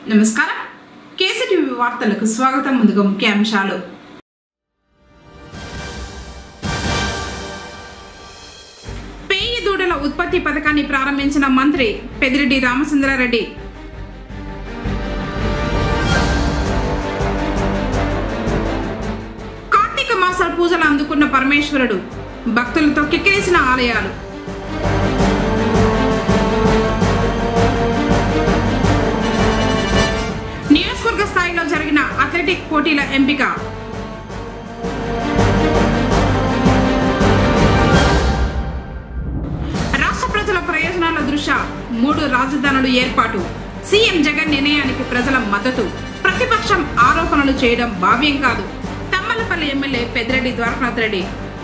నమస్కారం కేసీటీవీ వార్తలకు స్వాగతం ముందుగా ముఖ్యాంశాలు పేయి దూడల ఉత్పత్తి పథకాన్ని ప్రారంభించిన మంత్రి పెదిరెడ్డి రామచంద్రారెడ్డి కార్తీక మాసాల పూజలు అందుకున్న పరమేశ్వరుడు భక్తులతో కిక్కిరిసిన ఆలయాలు నియోజకవర్గ స్థాయిలో జరిగిన అథ్లెటిక్ పోటీల ఎంపిక రాష్ట్ర ప్రజల ప్రయోజనాల దృష్ట్యా మూడు రాజధానులు ఏర్పాటు సీఎం జగన్ నిర్ణయానికి ప్రజల మద్దతు ప్రతిపక్షం ఆరోపణలు చేయడం భావ్యం కాదు తమ్మలపల్లి ఎమ్మెల్యే పెద్దిరెడ్డి ద్వారకానాథ్ రెడ్డి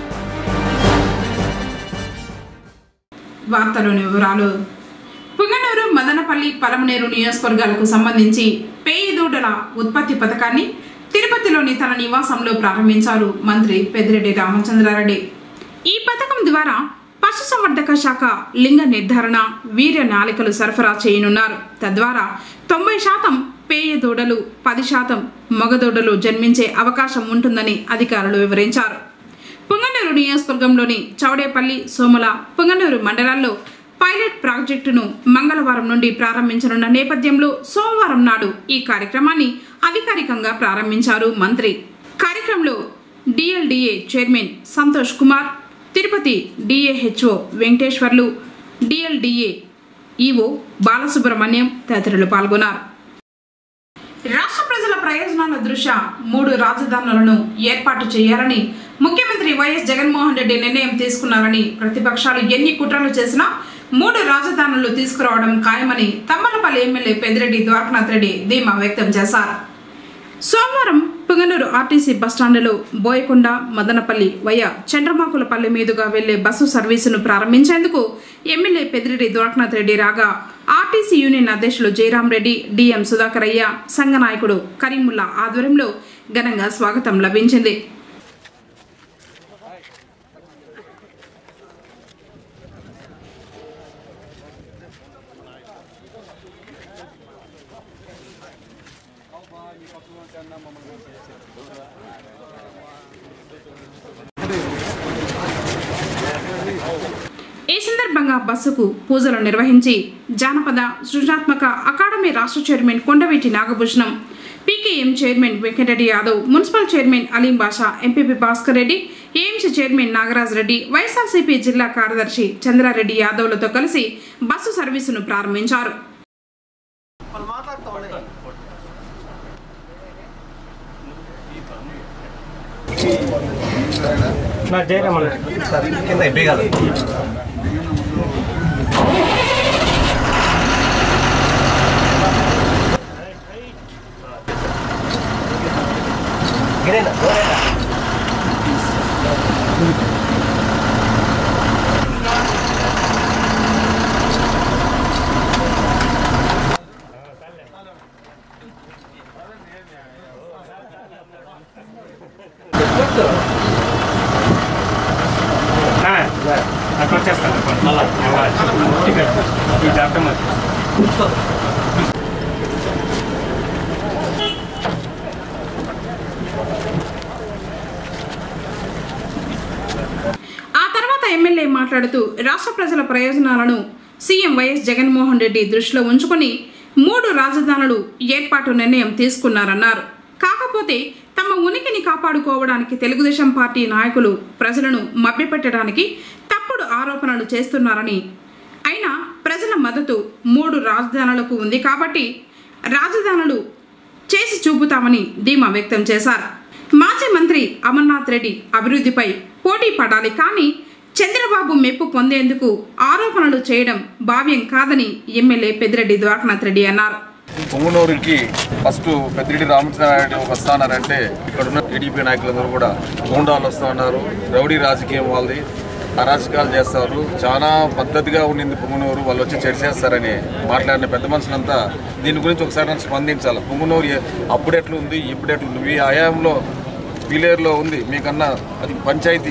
వార్తలోని వివరాలు పుంగనూరు మదనపల్లి పలమనేరు నియోజకవర్గాలకు సంబంధించి పేయి దూడల ఉత్పత్తి పథకాన్ని తిరుపతిలోని తన నివాసంలో ప్రారంభించారు మంత్రి పెద్దిరెడ్డి రామచంద్రారెడ్డి ఈ పథకం ద్వారా పశుసంవర్ధక శాఖ లింగ నిర్ధారణ వీర్య నాలికలు సరఫరా చేయనున్నారు తద్వారా తొంభై శాతం పేయ దూడలు పది శాతం మగదూడలు జన్మించే అవకాశం ఉంటుందని అధికారులు వివరించారు పుంగనూరు నియోజకవర్గంలోని చౌడేపల్లి సోమల పుంగనూరు మండలాల్లో పైలట్ ప్రాజెక్టును మంగళవారం నుండి ప్రారంభించనున్న నేపథ్యంలో సోమవారం నాడు ఈ కార్యక్రమాన్ని అధికారికంగా ప్రారంభించారు మంత్రి కార్యక్రమంలో DLDA chairman Santosh Kumar Tirupati DAHO Venkateswarlu DLDA EO Balasubramaniam తదితరులు పాల్గొన్నారు రాష్ట్ర ప్రజల ప్రయోజనాల దృష్ట్యా మూడు రాజధానులను ఏర్పాటు చేయాలని ముఖ్యమంత్రి వైఎస్ జగన్మోహన్ రెడ్డి నిర్ణయం తీసుకున్నారని ప్రతిపక్షాలు ఎన్ని కుట్రలు చేసినా మూడు రాజధానులు తీసుకురావడం ఖాయమని తమ్మలపల్లి ఎమ్మెల్యే పెద్దిరెడ్డి ద్వారకనాథ్ రెడ్డి ధీమా వ్యక్తం చేశారు సోమవారం పుంగనూరు ఆర్టీసీ బస్టాండులో బోయకొండ మదనపల్లి వయ చంద్రమాకులపల్లి మీదుగా వెళ్లే బస్సు సర్వీసును ప్రారంభించేందుకు ఎమ్మెల్యే పెద్దిరెడ్డి ద్వారకనాథ్ రెడ్డి రాగా ఆర్టీసీ యూనియన్ అధ్యక్షులు జయరాం రెడ్డి డిఎం సుధాకరయ్య సంఘ నాయకుడు కరీముల్లా ఆధ్వర్యంలో ఘనంగా స్వాగతం లభించింది ఈ సందర్భంగా బస్సుకు పూజలు నిర్వహించి జానపద సృజనాత్మక అకాడమీ రాష్ట్ర chairman Kondaveeti Nagabhushanam PKM chairman Venkatareddy Yadav municipal chairman Aleem Basha MPP Bhaskar Reddy AMC chairman Nagaraj Reddy YSRCP జిల్లా కార్యదర్శి చంద్రారెడ్డి యాదవ్లతో కలిసి బస్సు సర్వీసును ప్రారంభించారు నా జయరామన్ సార్ కింద ఎంపీ కాదు గిరేనా గోరేనా అక్కడ వచ్చేస్తాను మళ్ళా టికెట్ ఈ డాక్టర్ ఆ తర్వాత ఎమ్మెల్యే మాట్లాడుతూ రాష్ట్ర ప్రజల ప్రయోజనాలను సీఎం వైఎస్ జగన్మోహన్ రెడ్డి దృష్టిలో ఉంచుకొని మూడు రాజధానులు ఏర్పాటు నిర్ణయం తీసుకున్నారన్నారు కాకపోతే తమ ఉనికిని కాపాడుకోవడానికి తెలుగుదేశం పార్టీ నాయకులు ప్రజలను మభ్యపెట్టడానికి తప్పుడు ఆరోపణలు చేస్తున్నారని అయినా ప్రజల మద్దతు మూడు రాజధానులకు ఉంది కాబట్టి రాజధానులు చేసి చూపుతామని ధీమా వ్యక్తం చేశారు మాజీ మంత్రి అమర్నాథ్ రెడ్డి అభివృద్ధిపై పోటీ పడాలి కానీ చంద్రబాబు మెప్పు పొందేందుకు ఆరోపణలు చేయడం భావ్యం కాదని ఎమ్మెల్యే పెద్దిరెడ్డి ద్వారకనాథ్ రెడ్డి అన్నారు పొంగునూరుకి ఫస్ట్ పెద్దిరెడ్డి రామచంద్రారెడ్డి వస్తానారంటే ఇక్కడ ఉన్న టీడీపీ నాయకులందరూ కూడా గూండాలు వస్తూ ఉన్నారు రౌడీ రాజకీయం వాళ్ళది అరాచకాలు చేస్తారు చాలా పద్ధతిగా ఉండింది పొంగునూరు వాళ్ళు వచ్చి చేసేస్తారని మాట్లాడిన పెద్ద మనుషులంతా దీని గురించి ఒకసారి నన్ను స్పందించాలి పొంగునూరు ఏ- అప్పుడెట్లుంది ఇప్పుడెట్లుంది ఈ హయాంలో విలేరులో ఉంది మీకన్నా అది పంచాయతీ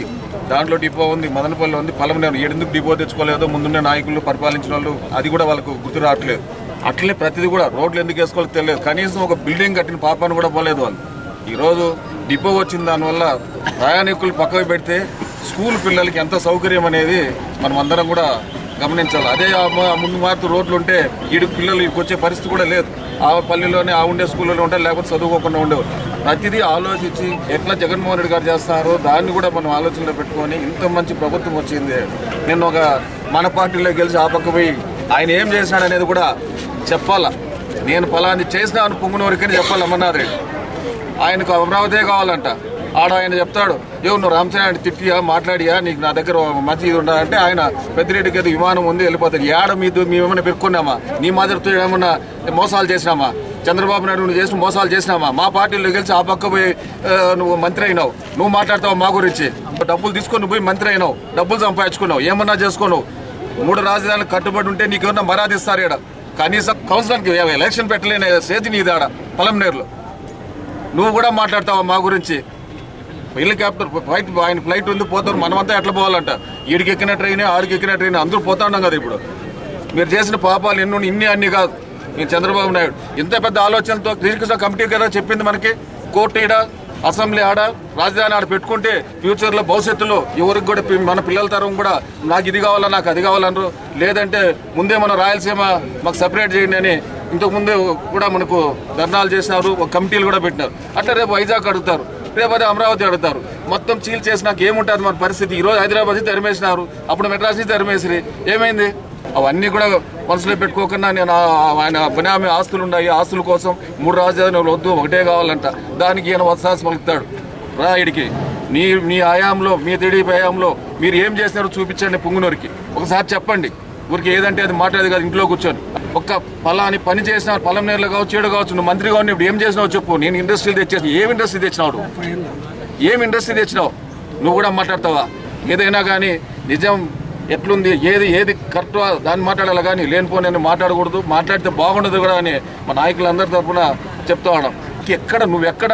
దాంట్లో డిపో ఉంది మదనపల్లి ఉంది పలమనేరు ఎందుకు డిపో తెచ్చుకోలేదో ముందున్న నాయకులు పరిపాలించిన వాళ్ళు అది కూడా వాళ్ళకు గుర్తు రావట్లేదు అట్లనే ప్రతిదీ కూడా రోడ్లు ఎందుకు వేసుకోవాలో తెలియదు కనీసం ఒక బిల్డింగ్ కట్టిన పాపాన్ని కూడా పోలేదు వాళ్ళు ఈరోజు డిపో వచ్చిన దానివల్ల ప్రయాణికులు పక్కకు పెడితే స్కూల్ పిల్లలకి ఎంత సౌకర్యం అనేది మనం అందరం కూడా గమనించాలి అదే ఆ మ- ముందు మారుతూ రోడ్లు ఉంటే ఈడు పిల్లలు ఇక్కడికి వచ్చే పరిస్థితి కూడా లేదు ఆ పల్లెలోనే ఆ ఉండే స్కూల్లో ఉంటారు లేకపోతే చదువుకోకుండా ఉండేవారు ప్రతిదీ ఆలోచించి ఎట్లా జగన్మోహన్ రెడ్డి గారు చేస్తారో దాన్ని కూడా మనం ఆలోచనలో పెట్టుకొని ఇంత మంచి ప్రభుత్వం వచ్చింది నిన్న ఒక మన పార్టీలో గెలిచి ఆ పక్క పోయి ఆయన ఏం చేసినాడు అనేది కూడా చెప్పాలా నేను ఫలాంది చేసినా అని పొంగునూరికని చెప్పాలి అమర్నాథ్ రెడ్డి ఆయనకు అమరావతే కావాలంట ఆడ ఆయన చెప్తాడు ఏమో నువ్వు రామచంద్ర తిట్టియా మాట్లాడియా నీకు నా దగ్గర మంచి ఇది ఉండాలంటే ఆయన పెద్దిరెడ్డికి ఏదో విమానం ఉంది వెళ్ళిపోతాడు ఏడ మీద మేమేమైనా పెట్టుకున్నామా నీ మాదిరితో ఏమన్నా మోసాలు చేసినామా చంద్రబాబు నాయుడు నువ్వు చేసిన మోసాలు చేసినామా మా పార్టీలో గెలిచి ఆ పక్క పోయి ఆ, నువ్వు మంత్రి అయినావు నువ్వు మాట్లాడతావు మా గురించి డబ్బులు తీసుకొని పోయి మంత్రి అయినావు డబ్బులు సంపాదించుకున్నావు ఏమన్నా చేసుకున్నావు మూడు రాజధానులు కట్టుబడి ఉంటే నీకేమన్నా మరాదిస్తారు ఇక్కడ కనీసం కౌన్సిలర్కి ఎలక్షన్ పెట్టలేని చేతి నీదాడ పొలంనేరులో నువ్వు కూడా మాట్లాడతావా మా గురించి హెలికాప్టర్ ఫ్లైట్ ఆయన ఫ్లైట్ ఉంది పోతారు మనమంతా ఎట్లా పోవాలంట ఈడికి ఎక్కిన ట్రైన్ ఆడికి ఎక్కిన ట్రైన్ అందరూ పోతా ఉన్నాం కదా ఇప్పుడు మీరు చేసిన పాపాలు ఎన్నో ఇన్ని అన్ని కాదు ఈ చంద్రబాబు నాయుడు ఇంత పెద్ద ఆలోచనతో శ్రీకృష్ణ కమిటీ కదా చెప్పింది మనకి కోర్టు ఈడ అసెంబ్లీ ఆడ రాజధాని ఆడ పెట్టుకుంటే ఫ్యూచర్లో భవిష్యత్తులో ఎవరికి కూడా పి- మన పిల్లల తరం కూడా నాకు ఇది కావాలా నాకు అది కావాలన్నారు లేదంటే ముందే మన రాయలసీమ మాకు సపరేట్ చేయండి అని ఇంతకు ముందే కూడా మనకు ధర్నాలు చేసినారు ఒక కమిటీలు కూడా పెట్టినారు అట్లా రేపు వైజాగ్ అడుగుతారు రేపు అదే అమరావతి అడుగుతారు మొత్తం చీల్ చేసినాక ఏముంటుంది మన పరిస్థితి ఈ రోజు హైదరాబాద్ నుంచి తరిమేసినారు అప్పుడు మెడ్రాస్ నుంచి తరిమేసిరి ఏమైంది అవన్నీ కూడా మనసులో పెట్టుకోకుండా నేను ఆ- ఆయన బినామీ ఆస్తులు ఉన్నాయి ఆస్తుల కోసం మూడు రాజధానులు వద్దు ఒకటే కావాలంట దానికి ఈయన వత్సాసి పలుకుతాడు రా ఇడికి నీ మీ ఆయాంలో మీ టీడీపీ ఆయాంలో మీరు ఏం చేసినారో చూపించండి పుంగునూరికి ఒకసారి చెప్పండి ఊరికి ఏదంటే అది మాట్లాడేది కాదు ఇంట్లో కూర్చొని ఒక్క పలాని పని చేసిన పొలం నేర్లు కావచ్చు చీడ కావచ్చు నువ్వు మంత్రిగా ఉండి ఇప్పుడు ఏం చేసినావు చెప్పు నేను ఇండస్ట్రీలు తెచ్చేసి ఏం ఇండస్ట్రీ తెచ్చినావు నువ్వు? ఏం ఇండస్ట్రీ తెచ్చినావు నువ్వు కూడా మాట్లాడతావా ఏదైనా కానీ నిజం ఎట్లుంది ఏది ఏది కరెక్ట్ దాన్ని మాట్లాడాలి కానీ లేనిపోని మాట్లాడకూడదు మాట్లాడితే బాగుండదు కూడా అని మా నాయకులందరి తరఫున చెప్తా ఉన్నాం ఎక్కడ నువ్వెక్కడ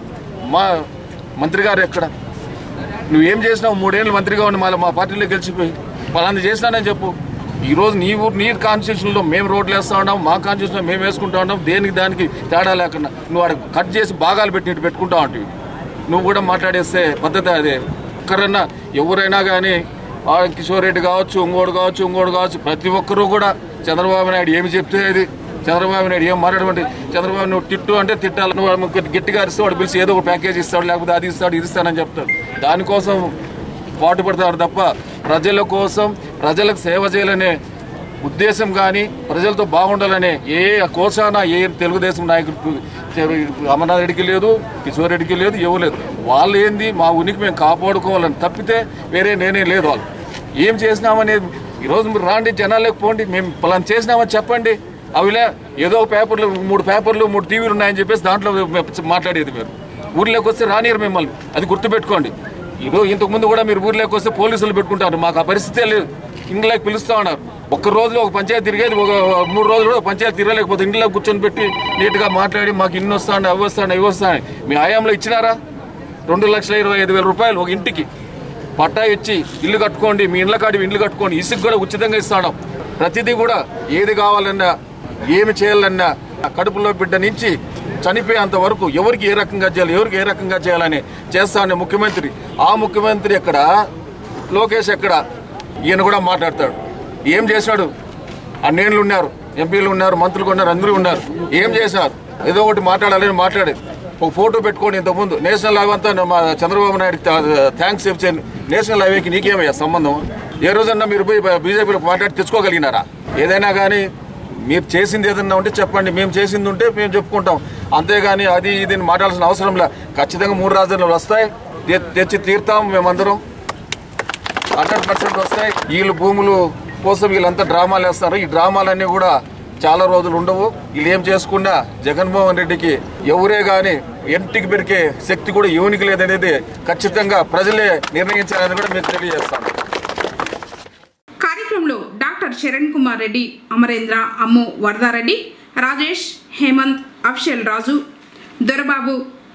మా మంత్రి గారు ఎక్కడ నువ్వేం చేసినావు మూడేళ్ళు మంత్రిగా ఉండి మళ్ళీ మా పార్టీలో గెలిచిపోయి పలాంది చేసినానని చెప్పు ఈ రోజు నీ ఊరు నీ కాన్స్టిట్యూషన్లో మేము రోడ్లు వేస్తా ఉన్నాం మా కాన్స్టిట్యూషన్లో మేము వేసుకుంటా ఉన్నాం దేనికి దానికి తేడా లేకుండా నువ్వు ఆడ కట్ చేసి భాగాలు పెట్టినట్టు పెట్టుకుంటా ఉంటావు నువ్వు కూడా మాట్లాడేస్తే పద్ధతి అదే ఒక్కరన్నా ఎవరైనా కానీ ఆ కిషోర్ రెడ్డి కావచ్చు ఇంకోడు కావచ్చు ఇంకోడు కావచ్చు ప్రతి ఒక్కరూ కూడా చంద్రబాబు నాయుడు ఏమి చెప్తే అది చంద్రబాబు నాయుడు ఏం మాట్లాడమంటే చంద్రబాబు నువ్వు తిట్టు అంటే తిట్టాలి నువ్వు ఆమె కొద్ది గట్టిగా అరిస్తే వాడు పిలిచి ఏదో ఒక ప్యాకేజ్ ఇస్తాడు లేకపోతే అది ఇస్తాడు ఇది ఇస్తానని చెప్తాడు దానికోసం పాటుపడతారు తప్ప ప్రజల కోసం ప్రజలకు సేవ చేయాలనే ఉద్దేశం కానీ ప్రజలతో బాగుండాలనే ఏ కోసాన ఏ తెలుగుదేశం నాయకుడికి అమర్నాథ్ రెడ్డికి లేదు కిషోర్ రెడ్డికి లేదు ఎవరు లేదు వాళ్ళు ఏంది మా ఉనికి మేము కాపాడుకోవాలని తప్పితే వేరే నేనే లేదు వాళ్ళు ఏం చేసినామనేది ఈరోజు మీరు రాండి జనాలకు పోండి మేము పలానా చేసినామని చెప్పండి అవిలే ఏదో పేపర్లు మూడు పేపర్లు మూడు టీవీలు ఉన్నాయని చెప్పేసి దాంట్లో మాట్లాడేది మీరు ఊర్లోకి వస్తే రానియరు మిమ్మల్ని అది గుర్తుపెట్టుకోండి ఈరోజు ఇంతకుముందు కూడా మీరు ఊర్లోకి వస్తే పోలీసులు పెట్టుకుంటారు మాకు ఆ పరిస్థితే లేదు ఇంట్లోకి పిలుస్తా ఉన్నారు ఒక్క రోజులో ఒక పంచాయతీ తిరిగేది ఒక మూడు రోజులు కూడా పంచాయతీ తిరగలేకపోతే ఇంట్లో కూర్చొని పెట్టి నీట్గా మాట్లాడి మాకు ఇన్ని వస్తాను అవి వస్తాను ఇవి వస్తాను మీ ఆయాంలో ఇచ్చినారా రెండు లక్షల ఇరవై ఐదు వేల రూపాయలు ఒక ఇంటికి పట్టా ఇచ్చి ఇల్లు కట్టుకోండి మీ ఇళ్ళ కాడి ఇల్లు కట్టుకోండి ఇసుక కూడా ఉచితంగా ఇస్తాను ప్రతిదీ కూడా ఏది కావాలన్నా ఏమి చేయాలన్నా కడుపులో బిడ్డ నుంచి చనిపోయేంత వరకు ఎవరికి ఏ రకంగా చేయాలి ఎవరికి ఏ రకంగా చేయాలని చేస్తానే ముఖ్యమంత్రి ఆ ముఖ్యమంత్రి ఎక్కడ లోకేష్ ఎక్కడ ఈయన కూడా మాట్లాడతాడు ఏం చేశాడు అన్నేళ్ళు ఉన్నారు ఎంపీలు ఉన్నారు మంత్రులు ఉన్నారు అందరూ ఉన్నారు ఏం చేశారు ఏదో ఒకటి మాట్లాడాలని మాట్లాడేది ఒక ఫోటో పెట్టుకోండి ఇంతకుముందు నేషనల్ హైవే అంతా మా చంద్రబాబు నాయుడుకి థ్యాంక్స్ చెప్పాను నేషనల్ హైవేకి నీకేమయ్యా సంబంధం ఏ రోజన్నా మీరు పోయి బీజేపీలో మాట్లాడి తెచ్చుకోగలిగినారా ఏదైనా కానీ మీరు చేసింది ఏదన్నా ఉంటే చెప్పండి మేము చేసింది ఉంటే మేము చెప్పుకుంటాం అంతేగాని అది ఇది అని మాట్లాడాల్సిన అవసరం లే ఖచ్చితంగా మూడు రాజధానులు వస్తాయి తె- తెచ్చి తీరుతాం మేమందరం హండ్రెడ్ పర్సెంట్ వస్తాయి వీళ్ళు భూములు కోసం వీళ్ళంతా డ్రామాలు వేస్తారు ఈ డ్రామాలన్నీ కూడా చాలా రోజులు ఉండవు వీళ్ళు ఏం చేసుకున్నా జగన్మోహన్ రెడ్డికి ఎవరే కానీ ఎంటికి పెరిగే శక్తి కూడా ఎవనికి లేదనేది ఖచ్చితంగా ప్రజలే నిర్ణయించాలని కూడా మీకు తెలియజేస్తాను కార్యక్రమంలో డాక్టర్ చరణ్ కుమార్ రెడ్డి అమరేంద్ర అమ్ము వరదారెడ్డి రాజేష్ హేమంత్ అఫ్షల్ రాజు దొరబాబు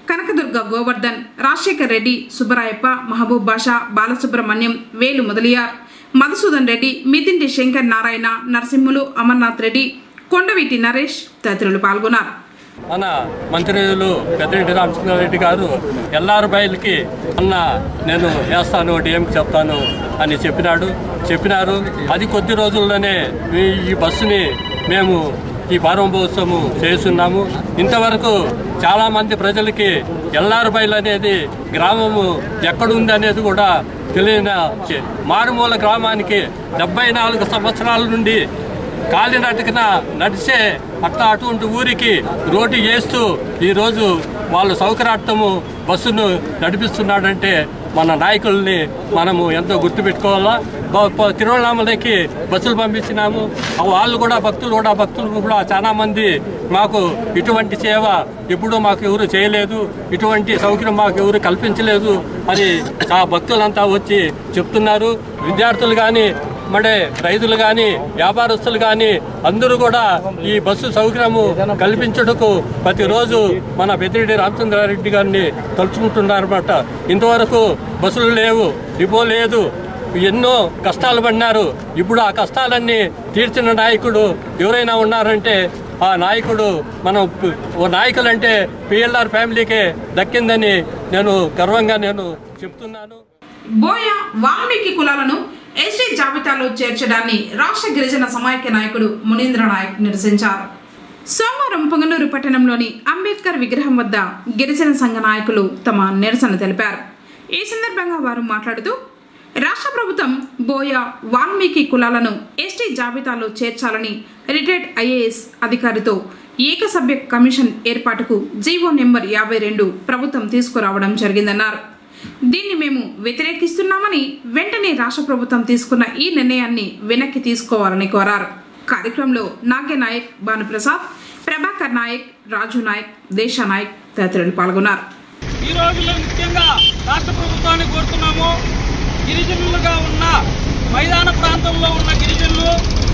కనకదుర్గ గోవర్ధన్ రాజశేఖర్ రెడ్డి సుబ్బరాయప్ప మహబూబ్ బాషా బాలసుబ్రహ్మణ్యం వేలు మొదలియార్ మధుసూదన్ రెడ్డి మితింటి శంకర్ నారాయణ నరసింహులు అమర్నాథ్ రెడ్డి కొండవీటి నరేష్ తదితరులు పాల్గొన్నారు మన మంత్రిలు పెద్దిరెడ్డి రామచంద్రారెడ్డి గారు ఎల్ఆర్ బయలుకి అన్న నేను వేస్తాను డిఎంకి చెప్తాను అని చెప్పినాడు చెప్పినారు అది కొద్ది రోజుల్లోనే ఈ- ఈ బస్సుని మేము ఈ ప్రారంభోత్సవం చేస్తున్నాము ఇంతవరకు చాలామంది ప్రజలకి ఎల్ఆర్ బయలు అనేది గ్రామము ఎక్కడుంది అనేది కూడా తెలియని మారుమూల గ్రామానికి డెబ్బై నాలుగు సంవత్సరాల నుండి కాలినడకన నడిచే అట్లా అటువంటి ఊరికి రోడ్డు చేస్తూ ఈరోజు వాళ్ళు సౌకర్యార్థము బస్సును నడిపిస్తున్నాడంటే మన నాయకుల్ని మనము ఎంతో గుర్తుపెట్టుకోవాలా బ- ప- తిరువண்ணామలకి బస్సులు పంపించినాము ఆ వాళ్ళు కూడా భక్తులు కూడా భక్తులు కూడా చాలా మంది మాకు ఇటువంటి సేవ ఎప్పుడూ మాకు ఎవరు చేయలేదు ఇటువంటి సౌకర్యం మాకు ఎవరు కల్పించలేదు అని ఆ భక్తులంతా వచ్చి చెప్తున్నారు విద్యార్థులు కానీ మరి రైతులు కానీ వ్యాపారస్తులు కానీ అందరూ కూడా ఈ బస్సు సౌకర్యము కల్పించుటకు ప్రతిరోజు మన పెద్దిరెడ్డి రామచంద్రారెడ్డి గారిని తలుచుకుంటున్నారన్నమాట ఇంతవరకు బస్సులు లేవు డిపో లేదు ఎన్నో కష్టాలు పడినారు ఇప్పుడు ఆ కష్టాలన్నీ తీర్చిన నాయకుడు ఎవరైనా ఉన్నారంటే ఆ నాయకుడు మనం ప- ఓ నాయకులంటే పిఎల్ఆర్ ఫ్యామిలీకే దక్కిందని నేను గర్వంగా నేను చెప్తున్నాను బోయ వాల్మీకి కులాలను ఎస్టీ జాబితాలో చేర్చడాన్ని రాష్ట్ర గిరిజన సమాఖ్య నాయకుడు మునీంద్ర నాయక్ నిరసించారు సోమవారం పొంగనూరు పట్టణంలోని అంబేద్కర్ విగ్రహం వద్ద గిరిజన సంఘ నాయకులు తమ నిరసన తెలిపారు ఈ సందర్భంగా వారు మాట్లాడుతూ రాష్ట్ర ప్రభుత్వం బోయ వాల్మీకి కులాలను ఎస్టీ జాబితాలో చేర్చాలని రిటైర్డ్ ఐఏఎస్ అధికారితో ఏకసభ్య కమిషన్ ఏర్పాటుకు జీవో నెంబర్ యాభై రెండు ప్రభుత్వం తీసుకురావడం జరిగిందన్నారు దీన్ని మేము వ్యతిరేకిస్తున్నామని వెంటనే రాష్ట్ర ప్రభుత్వం తీసుకున్న ఈ నిర్ణయాన్ని వెనక్కి తీసుకోవాలని కోరారు కార్యక్రమంలో నాగ్య నాయక్ భానుప్రసాద్ ప్రభాకర్ నాయక్ రాజు నాయక్ దేశ నాయక్ తదితరులు పాల్గొన్నారు ఈ రోజుల్లో ముఖ్యంగా రాష్ట్ర ప్రభుత్వాన్ని కోరుతున్నాము గిరిజనులుగా ఉన్న మైదాన ప్రాంతంలో ఉన్న గిరిజనులు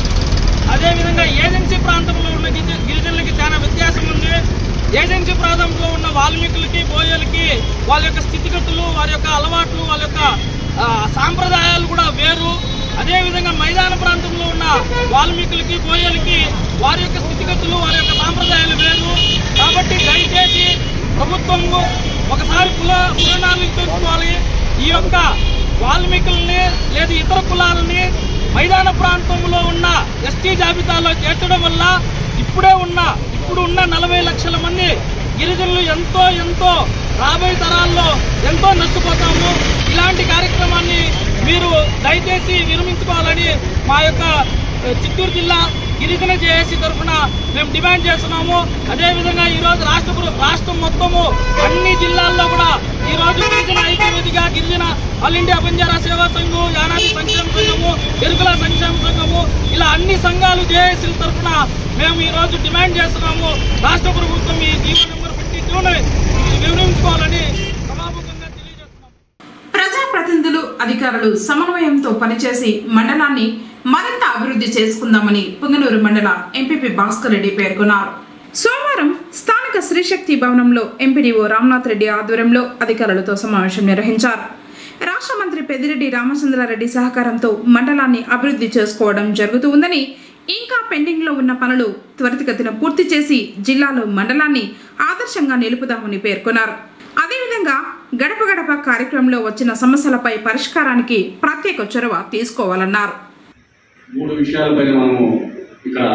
అదేవిధంగా ఏజెన్సీ ప్రాంతంలో ఉన్న గిరిజ- గిరిజనులకి చాలా వ్యత్యాసం ఉంది ఏజెన్సీ ప్రాంతంలో ఉన్న వాల్మీకులకి బోయలకి వాళ్ళ యొక్క స్థితిగతులు వారి యొక్క అలవాట్లు వాళ్ళ యొక్క ఆ, సాంప్రదాయాలు కూడా వేరు అదేవిధంగా మైదాన ప్రాంతంలో ఉన్న వాల్మీకులకి బోయలకి వారి యొక్క స్థితిగతులు వారి యొక్క సాంప్రదాయాలు వేరు కాబట్టి దయచేసి ప్రభుత్వము ఒకసారి కుల పురాణాలను తెలుసుకోవాలి ఈ యొక్క వాల్మీకుల్ని లేదా ఇతర కులాలని మైదాన ప్రాంతంలో ఉన్న ఎస్టీ జాబితాలో చేర్చడం వల్ల ఇప్పుడే ఉన్న ఇప్పుడు ఉన్న నలభై లక్షల మంది గిరిజనులు ఎంతో ఎంతో రాబోయే తరాల్లో ఎంతో నష్టపోతాము ఇలాంటి కార్యక్రమాన్ని మీరు దయచేసి విరమించుకోవాలని మా యొక్క ఆ, చిత్తూరు జిల్లా గిరిజన జేఏసీ తరఫున మేము డిమాండ్ చేస్తున్నాము అదేవిధంగా ఈ రోజు రాష్ట్ర ప్ర- రాష్ట్రం మొత్తము అన్ని జిల్లాల్లో కూడా ఈ రోజు గిరిజన ఐక్యవేదిగా గిరిజన ఆల్ ఇండియా బంజారా సేవా సంఘం యానాది సంక్షేమ సంఘము ఎరుకుల సంక్షేమ సంఘము ఇలా అన్ని సంఘాలు జేఏసీల తరఫున మేము ఈ రోజు డిమాండ్ చేస్తున్నాము రాష్ట్ర ప్రభుత్వం ఈ జీవో నెంబర్ ఫిఫ్టీ టూని వివరించుకోవాలని సభాముఖంగా తెలియజేస్తున్నాము ప్రజాప్రతినిధులు అధికారులు సమన్వయంతో పనిచేసి మండలాన్ని మరింత అభివృద్ధి చేసుకుందామని పుంగనూరు మండల ఎంపీపీ భాస్కర్ రెడ్డి పేర్కొన్నారు సోమవారం స్థానిక శ్రీశక్తి భవనంలో ఎంపీడీఓ రామ్నాథ్ రెడ్డి ఆధ్వర్యంలో అధికారులతో సమావేశం నిర్వహించారు రాష్ట్ర మంత్రి పెద్దిరెడ్డి రామచంద్రారెడ్డి సహకారంతో మండలాన్ని అభివృద్ధి చేసుకోవడం జరుగుతూ ఉందని ఇంకా పెండింగ్ లో ఉన్న పనులు త్వరితగతిన పూర్తి చేసి జిల్లాలో మండలాన్ని ఆదర్శంగా నిలుపుదామని పేర్కొన్నారు అదేవిధంగా గడప గడప కార్యక్రమంలో వచ్చిన సమస్యలపై పరిష్కారానికి ప్రత్యేక చొరవ తీసుకోవాలన్నారు మూడు విషయాలపైన మనము ఇక్కడ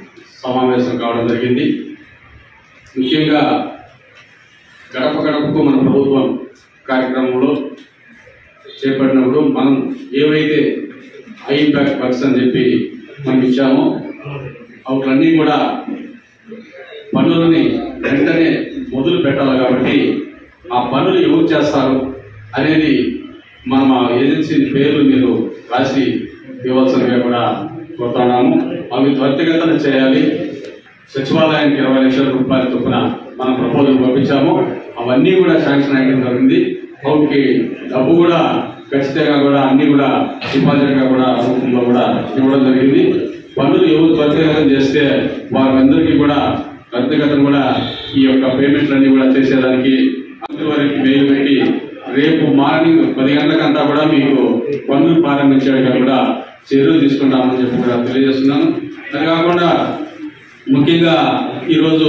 సమావేశం కావడం జరిగింది ముఖ్యంగా గడప గడపకు మన ప్రభుత్వం కార్యక్రమంలో చేపట్టినప్పుడు మనం ఏవైతే హై ఇంపాక్ట్ వర్క్స్ అని చెప్పి మనం ఇచ్చామో అవన్నీ కూడా పనులని వెంటనే మొదలు పెట్టాలి కాబట్టి ఆ పనులు ఎవరు చేస్తారు అనేది మనం ఆ ఏజెన్సీ పేర్లు మీరు రాసి ఇవ్వాల్సిందిగా కూడా కోరుతున్నాము అవి త్వరితగతిన చేయాలి సచివాలయానికి ఇరవై లక్షల రూపాయల చొప్పున మనం ప్రపోజల్ పంపించాము అవన్నీ కూడా శాంక్షన్ అయ్యడం జరిగింది వాటికి డబ్బు కూడా ఖచ్చితంగా కూడా అన్ని కూడా డిపాజిట్ గా కూడా రూపంలో కూడా ఇవ్వడం జరిగింది పనులు ఎవరు త్వరితగతం చేస్తే వారందరికీ కూడా త్వరితగతం కూడా ఈ యొక్క పేమెంట్లన్నీ కూడా చేసేదానికి వారికి మెయిల్ పెట్టి రేపు మార్నింగ్ పది గంటలకంతా కూడా మీకు పనులు ప్రారంభించేట్టుగా కూడా చర్యలు తీసుకుంటామని చెప్పి కూడా తెలియజేస్తున్నాను అది కాకుండా ముఖ్యంగా ఈరోజు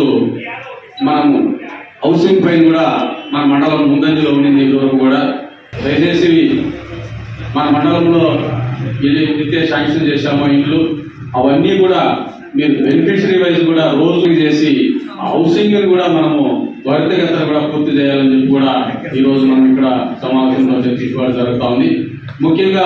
మనము హౌసింగ్ పైన కూడా మన మండలం ముందంజలో ఉండింది ఇదివరకు కూడా దయచేసి మన మండలంలో ఏదైతే శాంక్షన్ చేశామో ఇండ్లు అవన్నీ కూడా మీరు బెనిఫిషరీ వైజ్ కూడా రోజు చేసి హౌసింగ్ కూడా మనము త్వరితగతిన కూడా పూర్తి చేయాలని చెప్పి కూడా ఈ రోజు మనం ఇక్కడ సమావేశంలో చర్చించుకోవడం జరుగుతా ఉంది ముఖ్యంగా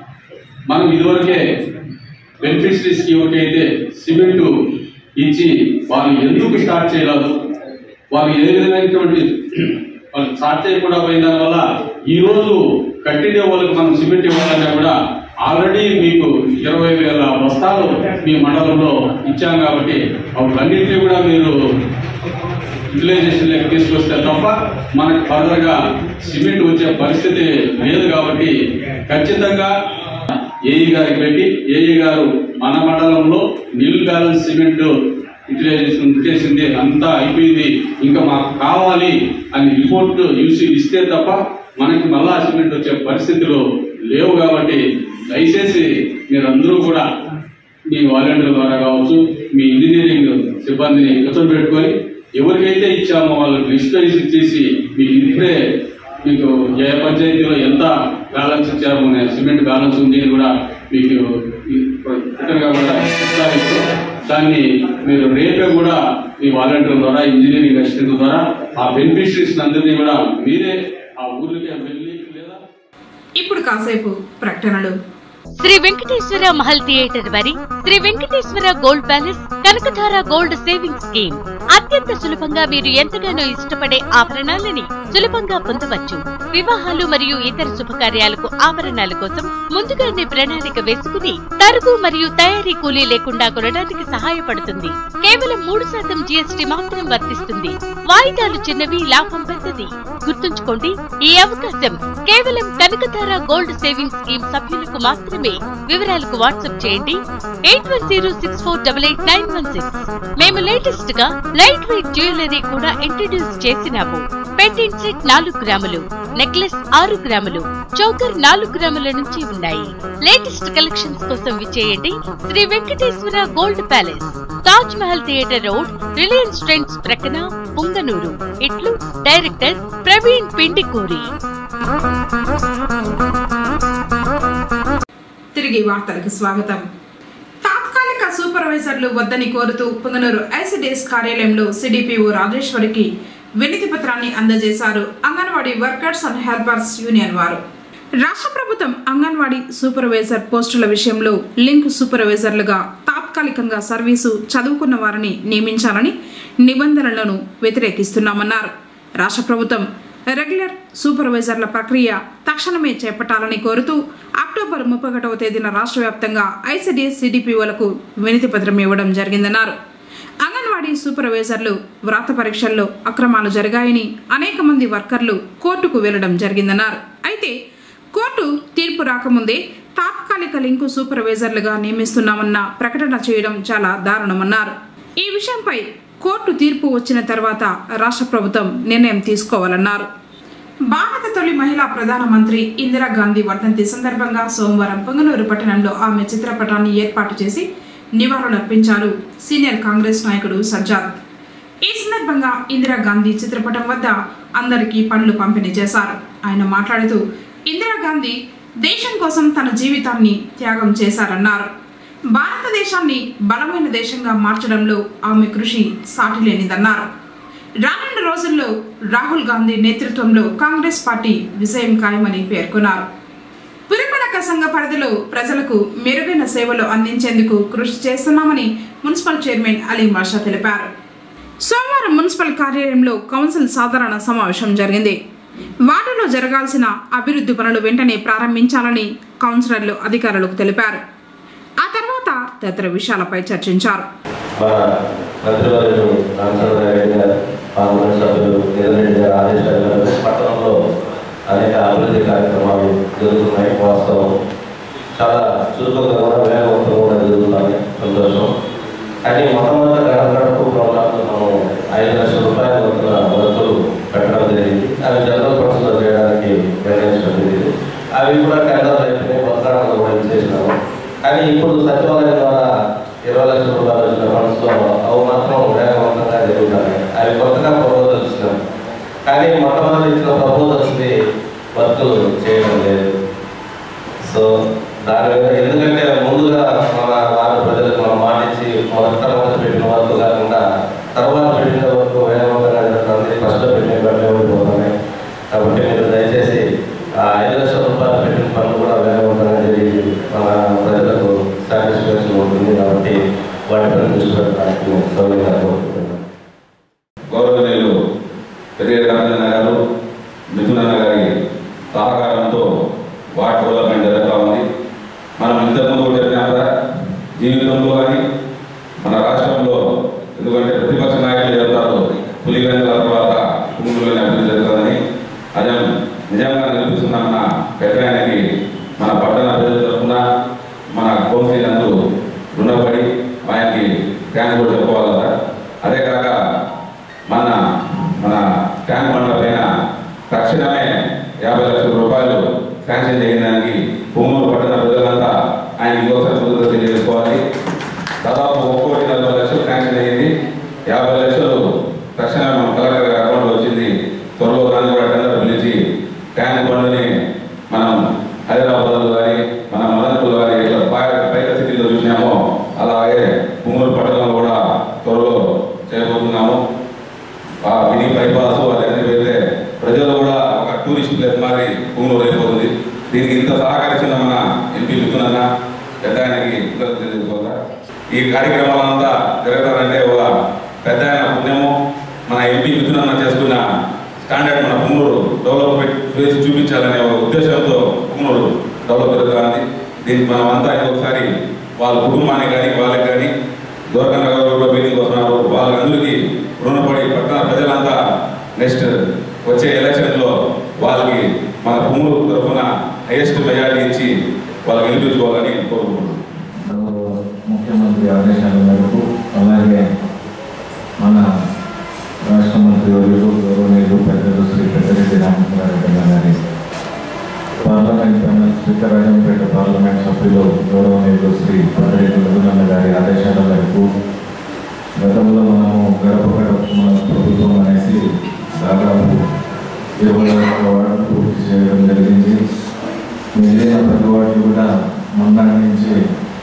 మనం ఇదివరకే బెనిఫిషరీస్ కి ఎవరికైతే సిమెంట్ ఇచ్చి వాళ్ళు ఎందుకు స్టార్ట్ చేయలేదు వాళ్ళు ఏ విధమైనటువంటి వాళ్ళు స్టార్ట్ చేయకుండా పోయిన దానివల్ల ఈ రోజు కట్టిన వాళ్ళకి మనం సిమెంట్ ఇవ్వాలన్నా కూడా ఆల్రెడీ మీకు ఇరవై వేల బస్తాలు మీ మండలంలో ఇచ్చాం కాబట్టి అన్నింటినీ కూడా మీరు యూటిలైజేషన్ లెక్క తీసుకొస్తే తప్ప మనకు ఫర్దర్ గా సిమెంట్ వచ్చే పరిస్థితి లేదు కాబట్టి ఖచ్చితంగా ఏఈ గారికి పెట్టి ఏఈ గారు మన మండలంలో నిల్ బ్యాలెన్స్ సిమెంట్ యూటిలైజేషన్ చేసింది అంతా అయిపోయింది ఇంకా మాకు కావాలి అని రిపోర్ట్ యూసి ఇస్తే తప్ప మనకి మళ్ళా సిమెంట్ వచ్చే పరిస్థితులు లేవు కాబట్టి దయచేసి మీరందరూ కూడా మీ వాలంటీర్ ద్వారా కావచ్చు మీ ఇంజనీరింగ్ సిబ్బందిని కూర్చోబెట్టుకొని ఎవరికైతే ఇచ్చామో వాళ్ళకి లిస్ట్ వైజ్ ఇచ్చేసి మీకు ఇప్పుడే మీకు ఏ పంచాయతీలో ఎంత బ్యాలెన్స్ ఇచ్చారు అనే సిమెంట్ బ్యాలెన్స్ ఉంది అని కూడా మీకు రిటర్న్గా కూడా ప్రస్తావిస్తూ దాన్ని మీరు రేపే కూడా మీ వాలంటీర్ ద్వారా ఇంజనీరింగ్ అసిస్టెంట్ ద్వారా ఆ బెనిఫిషరీస్ అందరినీ కూడా మీరే ఆ ఊర్లకి వెళ్ళి లేదా ఇప్పుడు కాసేపు ప్రకటనలు శ్రీ వెంకటేశ్వర మహల్ థియేటర్ వారి Sri Venkateswara gold palace Kanakadhara gold saving scheme అత్యంత సులభంగా మీరు ఎంతగానో ఇష్టపడే ఆభరణాలని సులభంగా పొందవచ్చు వివాహాలు మరియు ఇతర శుభకార్యాలకు ఆభరణాల కోసం ముందుగానే ప్రణాళిక వేసుకుని తరుగు మరియు తయారీ కూలీ లేకుండా కొనడానికి సహాయపడుతుంది కేవలం మూడు శాతం జీఎస్టీ మాత్రం వర్తిస్తుంది వాయిదాలు చిన్నవి లాభం పెద్దది గుర్తుంచుకోండి ఈ అవకాశం కేవలం కనకధార గోల్డ్ సేవింగ్ స్కీమ్ సభ్యులకు మాత్రమే వివరాలకు వాట్సాప్ చేయండి eight one zero six four double eight nine one six మేము లేటెస్ట్ గా లైట్ వెయిట్ జ్యువెలరీ కూడా ఇంట్రడ్యూస్ చేసినాము పెండెంట్ సెట్ నాలుగు గ్రాములు నెక్లెస్ ఆరు గ్రాములు చౌకర్ నాలుగు గ్రాముల నుంచి ఉన్నాయి లేటెస్ట్ కలెక్షన్స్ కోసం విచ్చేయండి Sri Venkateswara gold palace Taj Mahal theatre road Reliance Trends ప్రక్కన పుంగనూరు ఇట్లు డైరెక్టర్ ప్రవీణ్ పిండికూరి తిరిగి వార్తలకు స్వాగతం తాత్కాలిక సూపర్వైజర్లు వద్దని కోరుతూ పుంగనూరు ఐసిడిఎస్ కార్యాలయంలో సిడిపిఓ రాజేశ్వరికి వినతి పత్రాన్ని అందజేశారు anganwadi workers and helpers union వారు రాష్ట్ర ప్రభుత్వం అంగన్వాడీ సూపర్వైజర్ పోస్టుల విషయంలో లింక్ సూపర్వైజర్లుగా తాత్కాలికంగా సర్వీసు చదువుకున్న వారిని నియమించాలని నిబంధనలను వ్యతిరేకిస్తున్నామన్నారు రాష్ట్ర ప్రభుత్వం రెగ్యులర్ సూపర్వైజర్ల ప్రక్రియ తక్షణమే చేపట్టాలని కోరుతూ అక్టోబర్ ముప్పై ఒకటవ తేదీన రాష్ట్ర వ్యాప్తంగా ఐసిడిఎస్ సిడిపిఓలకు వినతి పత్రం ఇవ్వడం జరిగిందన్నారు అంగన్వాడీ సూపర్వైజర్లు వ్రాత పరీక్షల్లో అక్రమాలు జరిగాయని అనేక మంది వర్కర్లు కోర్టుకు వెళ్లడం జరిగిందన్నారు అయితే కోర్టు తీర్పు రాకముందే తాత్కాలిక లింకు సూపర్వైజర్లుగా నియమిస్తున్నామన్న ప్రకటన చేయడం చాలా దారుణమన్నారు ఈ విషయంపై కోర్టు తీర్పు వచ్చిన తర్వాత రాష్ట్ర ప్రభుత్వం నిర్ణయం తీసుకోవాలన్నారు భారత తొలి మహిళా ప్రధానమంత్రి ఇందిరాగాంధీ వర్ధంతి సందర్భంగా సోమవారం పొంగనూరు పట్టణంలో ఆమె చిత్రపటాన్ని ఏర్పాటు చేసి నివాళులర్పించారు సీనియర్ కాంగ్రెస్ నాయకుడు సజ్జాద్ ఈ సందర్భంగా ఇందిరాగాంధీ చిత్రపటం వద్ద అందరికీ పండ్లు పంపిణీ చేశారు ఆయన మాట్లాడుతూ ఇందిరాగాంధీ దేశం కోసం తన జీవితాన్ని త్యాగం చేశారన్నారు భారతదేశాన్ని బలమైన దేశంగా మార్చడంలో ఆమె కృషి సాటిలేనిదన్నారు రానున్న రోజుల్లో రాహుల్ గాంధీ నేతృత్వంలో కాంగ్రెస్ పార్టీ విజయం ఖాయమని పేర్కొన్నారు పురపాలక సంఘ పరిధిలో ప్రజలకు మెరుగైన సేవలు అందించేందుకు కృషి చేస్తున్నామని మున్సిపల్ చైర్మన్ అలీ బాషా తెలిపారు సోమవారం మున్సిపల్ కార్యాలయంలో కౌన్సిల్ సాధారణ సమావేశం జరిగింది వార్డులో జరగాల్సిన అభివృద్ధి పనులు వెంటనే ప్రారంభించాలని కౌన్సిలర్లు అధికారులకు తెలిపారు ఆ తర్వాత తదితర విషయాలపై చర్చించారు మన మంత్రివర్యులు రామచంద్రారెడ్డి గారు పార్లమెంట్ సభ్యులు నిరంజన్ గారి ఆదేశాల మేరకు పట్టణంలో అనేక అభివృద్ధి కార్యక్రమాలు జరుగుతున్నాయి వాస్తవం చాలా చురుకుగా కూడా వేగవంతంగా కూడా జరుగుతున్నాయి సంతోషం కానీ మొట్టమొదటి గడప గడప ప్రోగ్రాంలో మనం ఐదు లక్షల రూపాయల వంతున వర్కులు పెట్టడం జరిగింది కానీ ఇప్పుడు సచివాలయం ద్వారా ఇరవై లక్షల రూపాయలు వచ్చిన ఫండ్స్లో అవి మాత్రం వేగవంతంగా జరుగుతున్నాయి అవి కొత్తగా ప్రపోజల్స్ ఇచ్చినాం కానీ మొట్టమొదటి ఇచ్చిన ప్రపోజల్స్ని వర్క్ చేయడం లేదు సో దాని మీద ఎందుకంటే ముందుగా మన వారి ప్రజలకు మనం మాటించి మొదట పెట్టిన వర్క్ కాకుండా తర్వాత పెట్టిన వర్క్ వేగవంతంగా జరుగుతుంది ఫస్ట్ పెట్టిన పనులు ఉండిపోతున్నాయి కాబట్టి మీరు దయచేసి ఆ ఐదు లక్షల రూపాయలు పెట్టిన పనులు కూడా వేగవంతంగా జరిగి మన ప్రజలకు సాటిస్ఫాక్షన్ ఉంటుంది కాబట్టి వాటిపై దృష్టి పెట్టడానికి సౌకర్యంగా కోరుకుంటున్నాను గౌరవనీయులు పెరిగే రామచంద్ర గారు మిథునన్న గారి సహకారంతో వార్డ్ డెవలప్మెంట్ జరుగుతూ ఉంది మనం ఇంతకుముందు కూడా చెప్పినాం కదా జీవితంలో కానీ మన రాష్ట్రంలో ఎందుకంటే ప్రతిపక్ష నాయకులు చెప్తారు పులివెందుల తర్వాత భూములని అభివృద్ధి జరుగుతుందని అదే నిజంగా నిరూపిస్తున్నామన్న పెద్దాయనకి మన పట్టణ ప్రజల తరఫున మన కౌన్సిల్ నందు రుణపడి ఆయనకి థ్యాంక్స్ కూడా చెప్పుకోవాలి కదా అదే కాక మన మన ట్యాంక్ బండ్ల పైన తక్షణమే యాభై లక్షల రూపాయలు శాంక్షన్ చేయడానికి భూములు పట్టణ ప్రజలంతా ఆయన ఇంకోసారి కృతజ్ఞత తెలియజేసుకోవాలి దాదాపు ఒక్కోటి నలభై లక్షలు శాంక్షన్ అయ్యింది యాభై లక్షలు తక్షణమే మన కలెక్టర్ గారి అకౌంట్లో వచ్చింది త్వరలో దాన్ని కూడా టెండర్ పిలిచి ట్యాంక్ బండ్ని మనం హైదరాబాద్లో కానీ మన మదనపూర్లో కానీ ఇట్లా పై- పైక సిటీలో చూసినామో అలాగే భూములు పట్టణంలో కూడా త్వరలో చేయబోతున్నాము ఆ మినీ బైపాస్ అదన్నీ పెడితే ప్రజలు కూడా ఒక టూరిస్ట్ ప్లేస్ మారి భూములు అయిపోతుంది దీనికి ఇంత సహకరించిన మన ఎంపీ మిథునన్న పెద్ద ఆయనకి కృతజ్ఞతలు తెలుసుకోవాలా ఈ కార్యక్రమాలంతా జరగాలంటే ఒక పెద్ద ఆయన పుణ్యము మన ఎంపీ మిథునన్న చేసుకున్న స్టాండర్డ్ మన పుంగూరు డెవలప్మెంట్ చేసి చూపించాలనే ఒక ఉద్దేశంతో పుంగూరు డెవలప్ జరుగుతుంది దీనికి మనం అంతా ఇంకొకసారి వాళ్ళ కుటుంబానికి కానీ వాళ్ళకి కానీ దూరకన్న గారు మీటింగ్ వస్తున్నారు వాళ్ళందరికీ రుణపడి పట్టణ ప్రజలంతా నెక్స్ట్ వచ్చే ఎలక్షన్లో వాళ్ళకి మన భూములు తరఫున హైయెస్ట్ మెజారిటీ ఇచ్చి వాళ్ళకి గెలిపించుకోవాలని కోరుకుంటున్నాను ముఖ్యమంత్రి ఆదేశాల మేరకు అలాగే మన రాష్ట్ర మంత్రి వర్యులు గౌరవనీయులు పెద్దలు శ్రీ పెద్దరెడ్డి రామచంద్రారెడ్డి గారి parliament panel speaker Rajampet parliament సభ్యులు గౌరవనీయులు శ్రీ పెద్దరెడ్డి రఘునంద గారి ఆదేశాల మేరకు గతంలో మనము గడప గడప మన ప్రభుత్వం అనేసి దాదాపు ఇరవై ఒక్క వార్డు పూర్తి చేయడం జరిగింది మిగిలిన ప్రతి వార్డు కూడా మొన్నటి నుంచి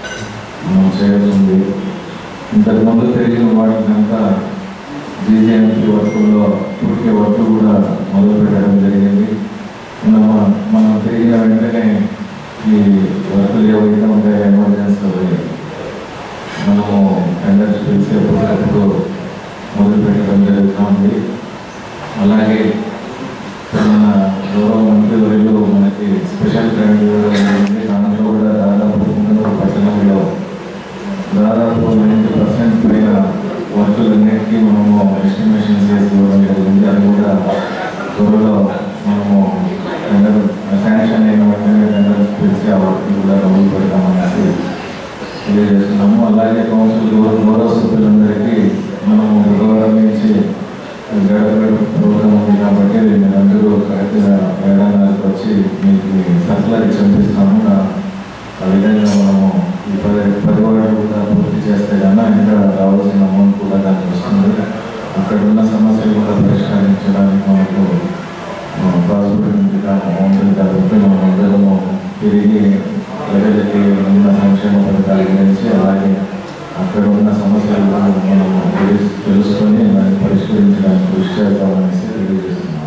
మనం చేయనుంది ఇంతకుముందు తెలిసిన వాటికంతా జీజీఎంపీ వర్కుల్లో పూర్తి వర్క్ కూడా మొదలు పెట్టడం జరిగింది మనం మనం తిరిగిన వెంటనే ఈ వర్కులు ఏవైతే ఉంటాయో ఎమర్జెన్సీ అవి మనము టెండర్స్ పిలిచి ఎప్పటికప్పుడు మొదలు పెట్టడం జరుగుతుంది అలాగే మన గౌరవ మంత్రి వర్యులు మనకి స్పెషల్ గ్రాంట్ ఇవ్వడం జరిగింది దాంట్లో కూడా దాదాపు పుంగనూరు పట్టణంలో దాదాపు నైంటీ పర్సెంట్ పైన వర్కులన్నిటికీ మనము ఎస్టిమేషన్ చేసి ఇవ్వడం జరిగింది అది కూడా త్వరలో మనము టెండర్ శాంక్షన్ అయిన వెంటనే టెండర్ పిలిచి ఆ వర్క్ కూడా మొదలు పెడతామనేసి తెలియజేస్తున్నాము అలాగే కౌన్సిల్ గౌరవ గౌరవ సభ్యులందరికీ మనము బుధవారం నుంచి గడప ప్రోగ్రాం ఉంది కాబట్టి మీరందరూ కరెక్ట్గా ఏడాదికి వచ్చి మీకు సర్కులర్ చంపిస్తాము ఆ విధంగా మనము ఈ పది పది వారాలు కూడా పూర్తి చేస్తే కన్నా ఇంకా రావాల్సిన అమౌంట్ కూడా దానికి వస్తుంది అక్కడ ఉన్న సమస్యలు కూడా పరిష్కరించడానికి మనకు పాసిబిలిటీ ఉంటుంది కాబట్టి మనం అందరము తిరిగి ప్రజలకి ఉన్న సంక్షేమ పథకాల గురించి అలాగే అక్కడ ఉన్న సమస్యలు కూడా మనము తెలుసు తెలుసుకొని దాన్ని పరిష్కరించడానికి కృషి చేద్దామనేసి తెలియజేస్తున్నాం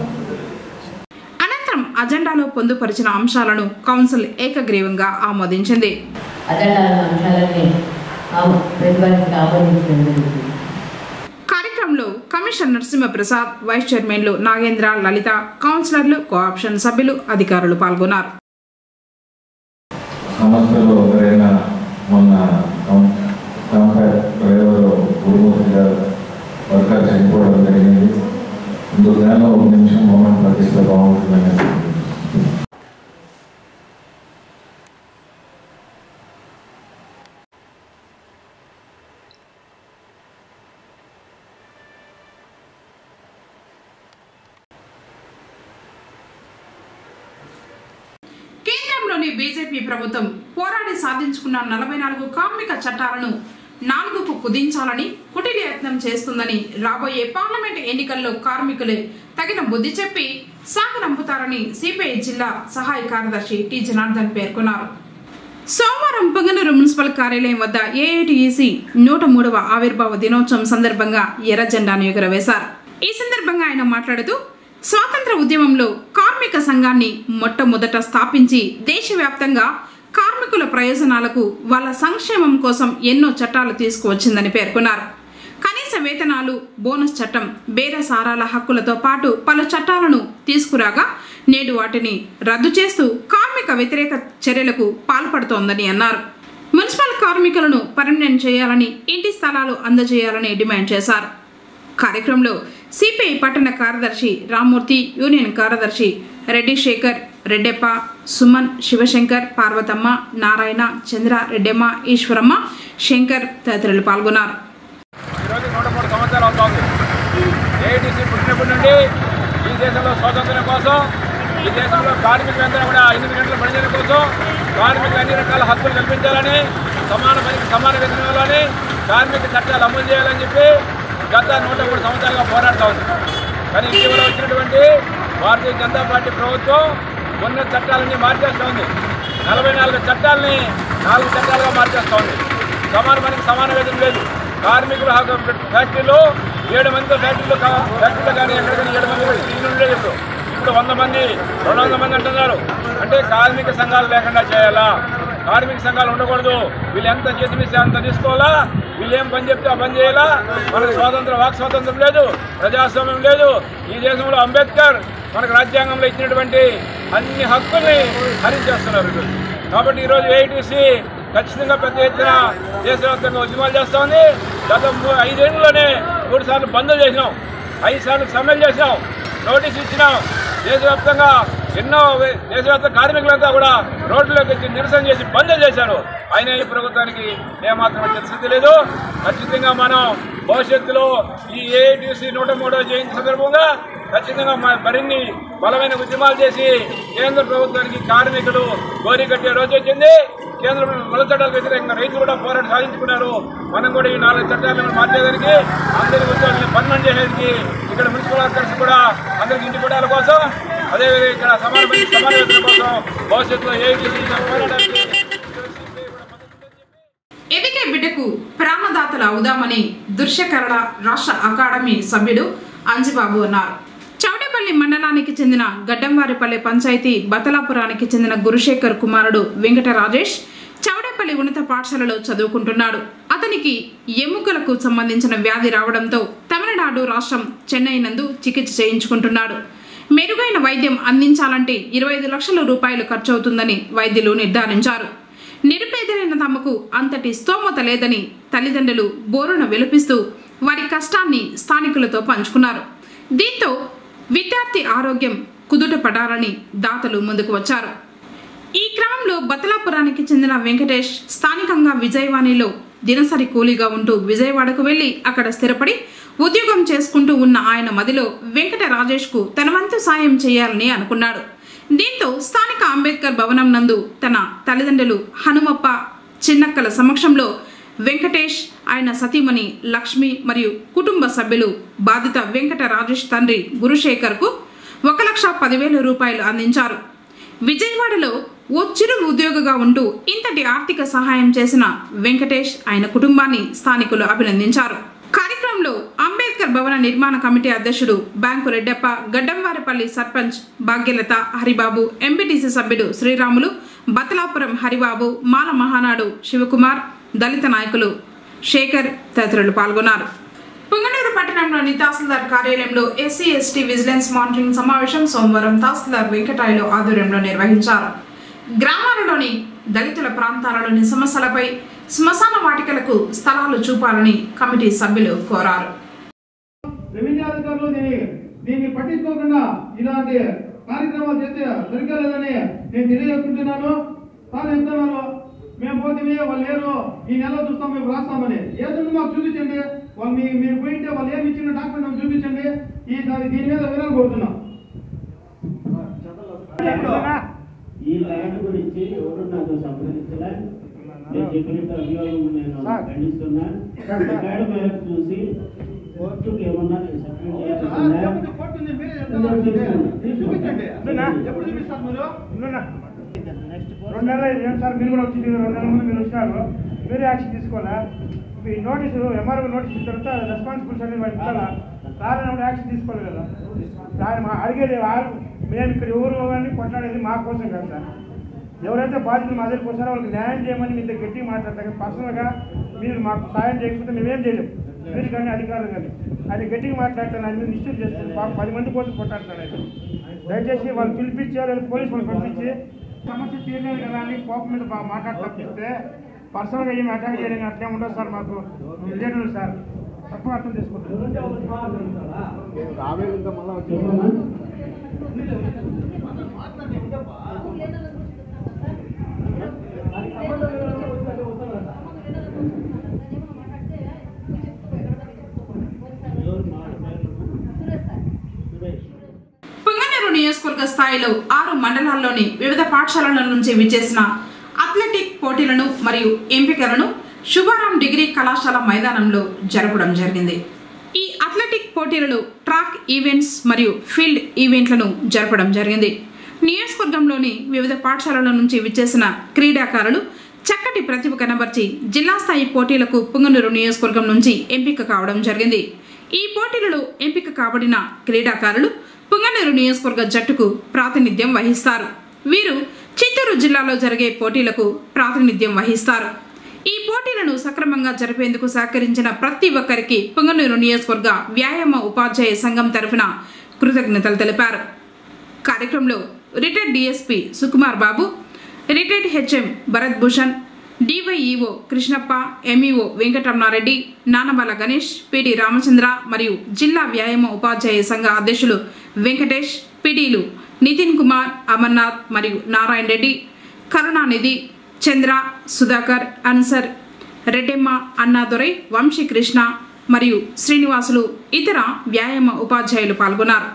అనంతరం అజెండాలో పొందుపరిచిన అంశాలను కౌన్సిల్ ఏకగ్రీవంగా ఆమోదించింది అజెండాల అంశాలన్నీ ఆమె ప్రతిపాదించిన ఆమోదించడం జరిగింది కార్యక్రమంలో కమిషనర్ నరసింహప్రసాద్ వైస్ చైర్మన్లు నాగేంద్ర లలిత కౌన్సిలర్లు కోఆప్షన్ సభ్యులు అధికారులు పాల్గొన్నారు సంస్థలో ఎవరైనా మొన్న కాంపాక్ట్ డ్రైవర్ గురుమూర్తి గారు వర్కర్ చనిపోవడం జరిగింది ఇందుకు గాను ఒక నిమిషం మౌనం ప్రతిష్ట బాగుంటుందని కేంద్రంలోని బీజేపీ ప్రభుత్వం పోరాడి సాధించుకున్న నలభై నాలుగు కార్మిక చట్టాలను నాలుగుకు కుదించాలని కుటిల యత్నం చేస్తుందని రాబోయే పార్లమెంట్ ఎన్నికల్లో కార్మికులే తగిన బుద్ధి చెప్పి సాగనంపుతారని సిపిఐ జిల్లా సహాయ కార్యదర్శి టి జనార్దన్ పేర్కొన్నారు సోమవారం పొంగనూరు మున్సిపల్ కార్యాలయం వద్ద ఏఐటిఈసి నూట మూడవ ఆవిర్భావ దినోత్సవం సందర్భంగా ఎర్ర జెండాను ఎగురవేశారు ఈ సందర్భంగా ఆయన మాట్లాడుతూ స్వాతంత్ర ఉద్యమంలో కార్మిక సంఘాన్ని మొట్టమొదట స్థాపించి దేశవ్యాప్తంగా కార్మికుల ప్రయోజనాలకు వాళ్ళ సంక్షేమం కోసం ఎన్నో చట్టాలు తీసుకువచ్చిందని పేర్కొన్నారు కనీస వేతనాలు బోనస్ చట్టం బేరసారాల హక్కులతో పాటు పలు చట్టాలను తీసుకురాగా నేడు వాటిని రద్దు చేస్తూ కార్మిక వ్యతిరేక చర్యలకు పాల్పడుతోందని అన్నారు మున్సిపల్ కార్మికులను పర్మనెంట్ చేయాలని ఇంటి స్థలాలు అందజేయాలని డిమాండ్ చేశారు కార్యక్రమంలో సిపిఐ పట్టణ కార్యదర్శి రామ్మూర్తి యూనియన్ కార్యదర్శి రెడ్డి శేఖర్ రెడ్డెప్ప సుమన్ శివశంకర్ పార్వతమ్మ నారాయణ చంద్ర రెడ్డెమ్మ ఈశ్వరమ్మ శంకర్ తదితరులు పాల్గొన్నారు ఈరోజు నూట మూడు సంవత్సరాలు అవుతోంది ఏఐటీసీ పుట్టినప్పటి నుండి ఈ దేశంలో స్వాతంత్ర్యం కోసం ఈ దేశంలో కార్మికులందరూ కూడా ఎనిమిది గంటల పనిచేయడం కోసం కార్మికులు అన్ని రకాల హక్కులు కల్పించాలని సమాన పనికి సమాన వేతనం ఇవ్వాలని కార్మిక చట్టాలు అమలు చేయాలని చెప్పి గత నూట మూడు సంవత్సరాలుగా పోరాడుతూ ఉంది కానీ ఇటీవల వచ్చినటువంటి భారతీయ జనతా పార్టీ ప్రభుత్వం ఉన్న చట్టాలన్నీ మార్చేస్తూ ఉంది నలభై నాలుగు చట్టాలని నాలుగు చట్టాలుగా మార్చేస్తూ ఉంది సమాన పనికి సమాన వేతనం లేదు కార్మికుల హక్కు ఫ్యాక్టరీలో ఏడు మంది ఫ్యాక్టరీలో కా- ఫ్యాక్టరీలో కానీ ఎక్కడికైనా ఏడు మంది స్త్రీలు ఉండేది ఇప్పుడు ఇప్పుడు వంద మంది రెండు వందల మంది అంటున్నారు అంటే కార్మిక సంఘాలు లేకుండా చేయాలా కార్మిక సంఘాలు ఉండకూడదు వీళ్ళు ఎంత జీతం ఇస్తే అంత తీసుకోవాలా వీళ్ళు ఏం పని చెప్తే ఆ పని చేయాలా మనకు స్వాతంత్రం వాక్ స్వాతంత్రం లేదు ప్రజాస్వామ్యం లేదు ఈ దేశంలో అంబేద్కర్ మనకు రాజ్యాంగంలో ఇచ్చినటువంటి అన్ని హక్కుల్ని హరించేస్తున్నారు వీళ్ళు. కాబట్టి ఈరోజు ఏఐటీసీ ఖచ్చితంగా పెద్ద ఎత్తున దేశవ్యాప్తంగా ఉద్యమాలు చేస్తా ఉంది గత మూ- ఐదేళ్లలోనే మూడు సార్లు బంద్ చేసినాం ఐదు సార్లు సమ్మెలు చేసినాం నోటీస్ ఇచ్చినాం దేశవ్యాప్తంగా ఎన్నో వే- దేశవ్యాప్త కార్మికులంతా కూడా రోడ్లోకి వచ్చి నిరసన చేసి బంద్ చేశారు అయినా ఈ ప్రభుత్వానికి ఏమాత్రం చిత్తశుద్ధి లేదు ఖచ్చితంగా మనం భవిష్యత్తులో ఈ ఏఐటీసీ నూట మూడో జయంతి సందర్భంగా ఖచ్చితంగా మ- మరిన్ని బలమైన ఉద్యమాలు చేసి కేంద్ర ప్రభుత్వానికి కార్మికులు గోరి కట్టే రోజు వచ్చింది కేంద్ర నల్ల చట్టాలకు వ్యతిరేకంగా రైతులు కూడా పోరాటం సాధించుకున్నారు మనం కూడా ఈ నాలుగు చట్టాలను మార్చేదానికి అందరి ఉద్యోగుల్ని పర్మనెంట్ చేసేందుకు ఇక్కడ మున్సిపల్ వర్కర్స్ కూడా అందరికి ఇంటి పట్టాల కోసం అదేవిధంగా ఇక్కడ సమాన పని సమాన వేతనం కోసం భవిష్యత్తులో ఏ పోరాటానికి ఎదిగే బిడ్డకు ప్రాణదాతలు అవుదామని దుర్శకరణ రాష్ట్ర అకాడమీ సభ్యుడు అంజిబాబు అన్నారు చౌడేపల్లి మండలానికి చెందిన గడ్డంవారిపల్లి పంచాయతీ బతలాపురానికి చెందిన గురుశేఖర్ కుమారుడు వెంకట రాజేష్ చౌడేపల్లి ఉన్నత పాఠశాలలో చదువుకుంటున్నాడు అతనికి ఎముకలకు సంబంధించిన వ్యాధి రావడంతో తమిళనాడు రాష్ట్రం చెన్నై నందు చికిత్స చేయించుకుంటున్నాడు మెరుగైన వైద్యం అందించాలంటే ఇరవై ఐదు లక్షల రూపాయలు ఖర్చవుతుందని వైద్యులు నిర్ధారించారు నిరుపేదలైన తమకు అంతటి స్తోమత లేదని తల్లిదండ్రులు బోరున విలపిస్తూ వారి కష్టాన్ని స్థానికులతో పంచుకున్నారు దీంతో విద్యార్థి ఆరోగ్యం కుదుట పడాలని దాతలు ముందుకు వచ్చారు ఈ క్రమంలో బతలాపురానికి చెందిన వెంకటేష్ స్థానికంగా విజయవాణిలో దినసరి కూలీగా ఉంటూ విజయవాడకు వెళ్లి అక్కడ స్థిరపడి ఉద్యోగం చేసుకుంటూ ఉన్న ఆయన మదిలో వెంకట రాజేష్కు తన వంతు సాయం చేయాలని అనుకున్నాడు దీంతో స్థానిక అంబేద్కర్ భవనం నందు తన తల్లిదండ్రులు హనుమప్ప చిన్నక్కల సమక్షంలో వెంకటేష్ ఆయన సతీమణి లక్ష్మి మరియు కుటుంబ సభ్యులు బాధిత వెంకట రాజేష్ తండ్రి గురుశేఖర్కు ఒక లక్ష పదివేల రూపాయలు అందించారు విజయవాడలో ఓ చిరు ఉద్యోగిగా ఉంటూ ఇంతటి ఆర్థిక సహాయం చేసిన వెంకటేష్ ఆయన కుటుంబాన్ని స్థానికులు అభినందించారు కార్యక్రమంలో అంబేద్కర్ భవన నిర్మాణ కమిటీ అధ్యక్షుడు బ్యాంకు రెడ్డప్ప గడ్డంవారిపల్లి సర్పంచ్ భాగ్యలత హరిబాబు ఎంపీటీసీ సభ్యుడు శ్రీరాములు బతలాపురం హరిబాబు మాల మహానాడు శివకుమార్ దళిత నాయకులు శేఖర్ తదితరులు పాల్గొన్నారు పుంగనూరు పట్టణంలోని తహసీల్దార్ కార్యాలయంలో ఎస్సీ ఎస్టీ విజిలెన్స్ మానిటరింగ్ సమావేశం సోమవారం తహసీల్దార్ వెంకటాయలు ఆధ్వర్యంలో నిర్వహించారు గ్రామాలలోని దళితుల ప్రాంతాలలోని సమస్యలపై శ్మశాన వాటికలకు స్థలాలు చూపాలని కమిటీ సభ్యులు కోరారు రెవెన్యూ అధికారులు దీన్ని దీన్ని పట్టించుకోకుండా ఇలాంటి కార్యక్రమాలు చేస్తే సరిగ్గా లేదని నేను తెలియజేసుకుంటున్నాను తాను చెప్తున్నారు మేము పోతే వాళ్ళు లేరు ఈ నెల చూస్తాం మేము రాస్తామని ఏదన్నా మాకు చూపించండి వాళ్ళు మీ మీరు పోయింటే వాళ్ళు ఏమి ఇచ్చిన డాక్యుమెంట్ మాకు చూపించండి ఈ దాని దీని మీద వివరాలు కోరుతున్నాం ఈ ల్యాండ్ గురించి ఎవరు నాతో సంప్రదించలే మీరు చెప్పినట్టు అభియోగం నేను ఖండిస్తున్నా రికార్డు మేరకు చూసి కోర్టుకు ఏమన్నా నేను సబ్మిట్ రెండు నెలలు అయింది ఏం సార్ మీరు కూడా వచ్చి రెండు నెలల ముందు మీరు వచ్చినారు మీరే యాక్షన్ తీసుకోవాలా మీ నోటీసు ఎంఆర్ఓ నోటీస్ ఇచ్చిన తర్వాత రెస్పాన్సిబిలిటీ అనేది వాళ్ళు ఇవ్వాలా రానప్పుడు యాక్షన్ తీసుకోవాలి కదా దాన్ని మా అడిగేది వాళ్ళు మేము ఇక్కడ ఎవరు కానీ కొట్లాడేది మా కోసం కాదు సార్ ఎవరైతే బాధ్యతలు మా దగ్గరికి వస్తారో వాళ్ళకి న్యాయం చేయమని మీతో గట్టి మాట్లాడతారు పర్సనల్గా మీరు మాకు సాయం చేయకపోతే మేమేం చేయలేము మీరు కానీ అధికారులు కానీ అది గట్టిగా మాట్లాడతాను ఆయన మీద నిశ్చయం చేస్తుంది పాపం పది మంది కోసం కొట్టాడతాడు ఆయన దయచేసి వాళ్ళు పిలిపించారు లేదా పోలీసు వాళ్ళు పంపించి సమస్య తీరలేదు కదా అని కోపం మీద బాగా మాట్లాడి తప్పిస్తే పర్సనల్గా ఏమి అటాక్ చేయడం అట్లే ఉండదు సార్ మాకు లేదు సార్ తక్కువ అర్థం పుంగనూరు నియోజకవర్గ స్థాయిలో ఆరు మండలాల్లోని వివిధ పాఠశాలల నుంచి విచ్చేసిన అథ్లెటిక్ పోటీలను మరియు ఎంపికలను శుభారాం డిగ్రీ కళాశాల మైదానంలో జరపడం జరిగింది ఈ అథ్లెటిక్ పోటీలలో ట్రాక్ ఈవెంట్స్ మరియు ఫీల్డ్ ఈవెంట్లను జరపడం జరిగింది నియోజకవర్గంలోని వివిధ పాఠశాలల నుంచి విచ్చేసిన క్రీడాకారులు చక్కటి ప్రతిభ కనబర్చి జిల్లా స్థాయి పోటీలకు పుంగనూరు నియోజకవర్గం నుంచి ఎంపిక కావడం జరిగింది ఈ పోటీలలో ఎంపిక కాబడిన క్రీడాకారులు పుంగనూరు నియోజకవర్గ జట్టుకు ప్రాతినిధ్యం వహిస్తారు వీరు చిత్తూరు జిల్లాలో జరిగే పోటీలకు ప్రాతినిధ్యం వహిస్తారు ఈ పోటీలను సక్రమంగా జరిపేందుకు సహకరించిన ప్రతి ఒక్కరికి పుంగనూరు నియోజకవర్గ వ్యాయామ ఉపాధ్యాయ సంఘం తరఫున కృతజ్ఞతలు తెలిపారు కార్యక్రమంలో retired DSP Sukumar Babu retired HM Bharath Bhushan DYEO Krishnappa MEO Venkataramanareddy Nanabala Ganesh PD Ramachandra మరియు జిల్లా వ్యాయామ ఉపాధ్యాయ సంఘ అధ్యక్షులు వెంకటేష్ పిడిలు నితిన్ కుమార్ అమర్నాథ్ మరియు నారాయణ రెడ్డి కరుణానిధి చంద్ర సుధాకర్ అన్సర్ రెడ్డెమ్మ అన్నాదొరై వంశీకృష్ణ మరియు శ్రీనివాసులు ఇతర వ్యాయామ ఉపాధ్యాయులు పాల్గొన్నారు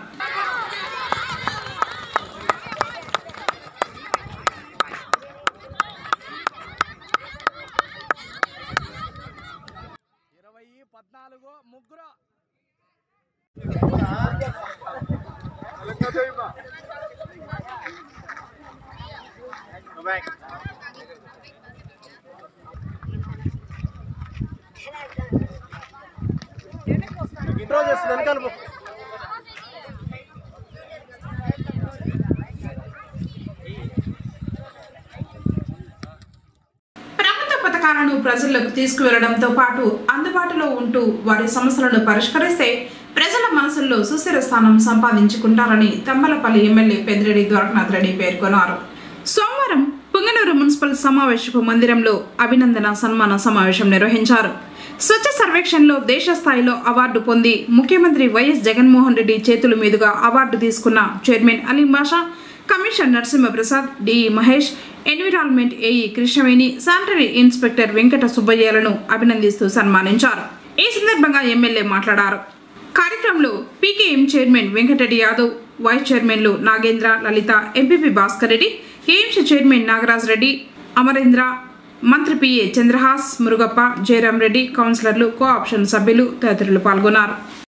ఇంట్రో చేస్తుంది వెనకాల పో. ప్రభుత్వ పథకాలను ప్రజల్లోకి తీసుకువెళ్లడంతో పాటు అందుబాటులో ఉంటూ వారి సమస్యలను పరిష్కరిస్తే ప్రజల మనసుల్లో సుస్థిర స్థానం సంపాదించుకుంటారని తమ్మలపల్లి ఎమ్మెల్యే పెద్దిరెడ్డి ద్వారకనాథ్ రెడ్డి పేర్కొన్నారు సోమవారం పుంగనూరు మున్సిపల్ సమావేశపు మందిరంలో అభినందన సన్మాన సమావేశం నిర్వహించారు స్వచ్ఛ సర్వేక్షణలో దేశ స్థాయిలో అవార్డు పొంది ముఖ్యమంత్రి వైఎస్ జగన్మోహన్ రెడ్డి చేతుల మీదుగా అవార్డు తీసుకున్న chairman Aleem Basha commissioner Narasimhaprasad DE Mahesh environment AE Krishnaveni sanitary inspector Venkata సుబ్బయ్యలను అభినందిస్తూ సన్మానించారు ఈ సందర్భంగా ఎమ్మెల్యే మాట్లాడారు కార్యక్రమంలో PKM chairman Venkatareddy Yadav vice చైర్మన్లు Nagendra Lalitha MPP Bhaskar Reddy AIMS chairman Nagaraj Reddy Amarendra మంత్రి PA Chandrahas Murugappa Jayaram Reddy councillors co option సభ్యులు తదితరులు పాల్గొన్నారు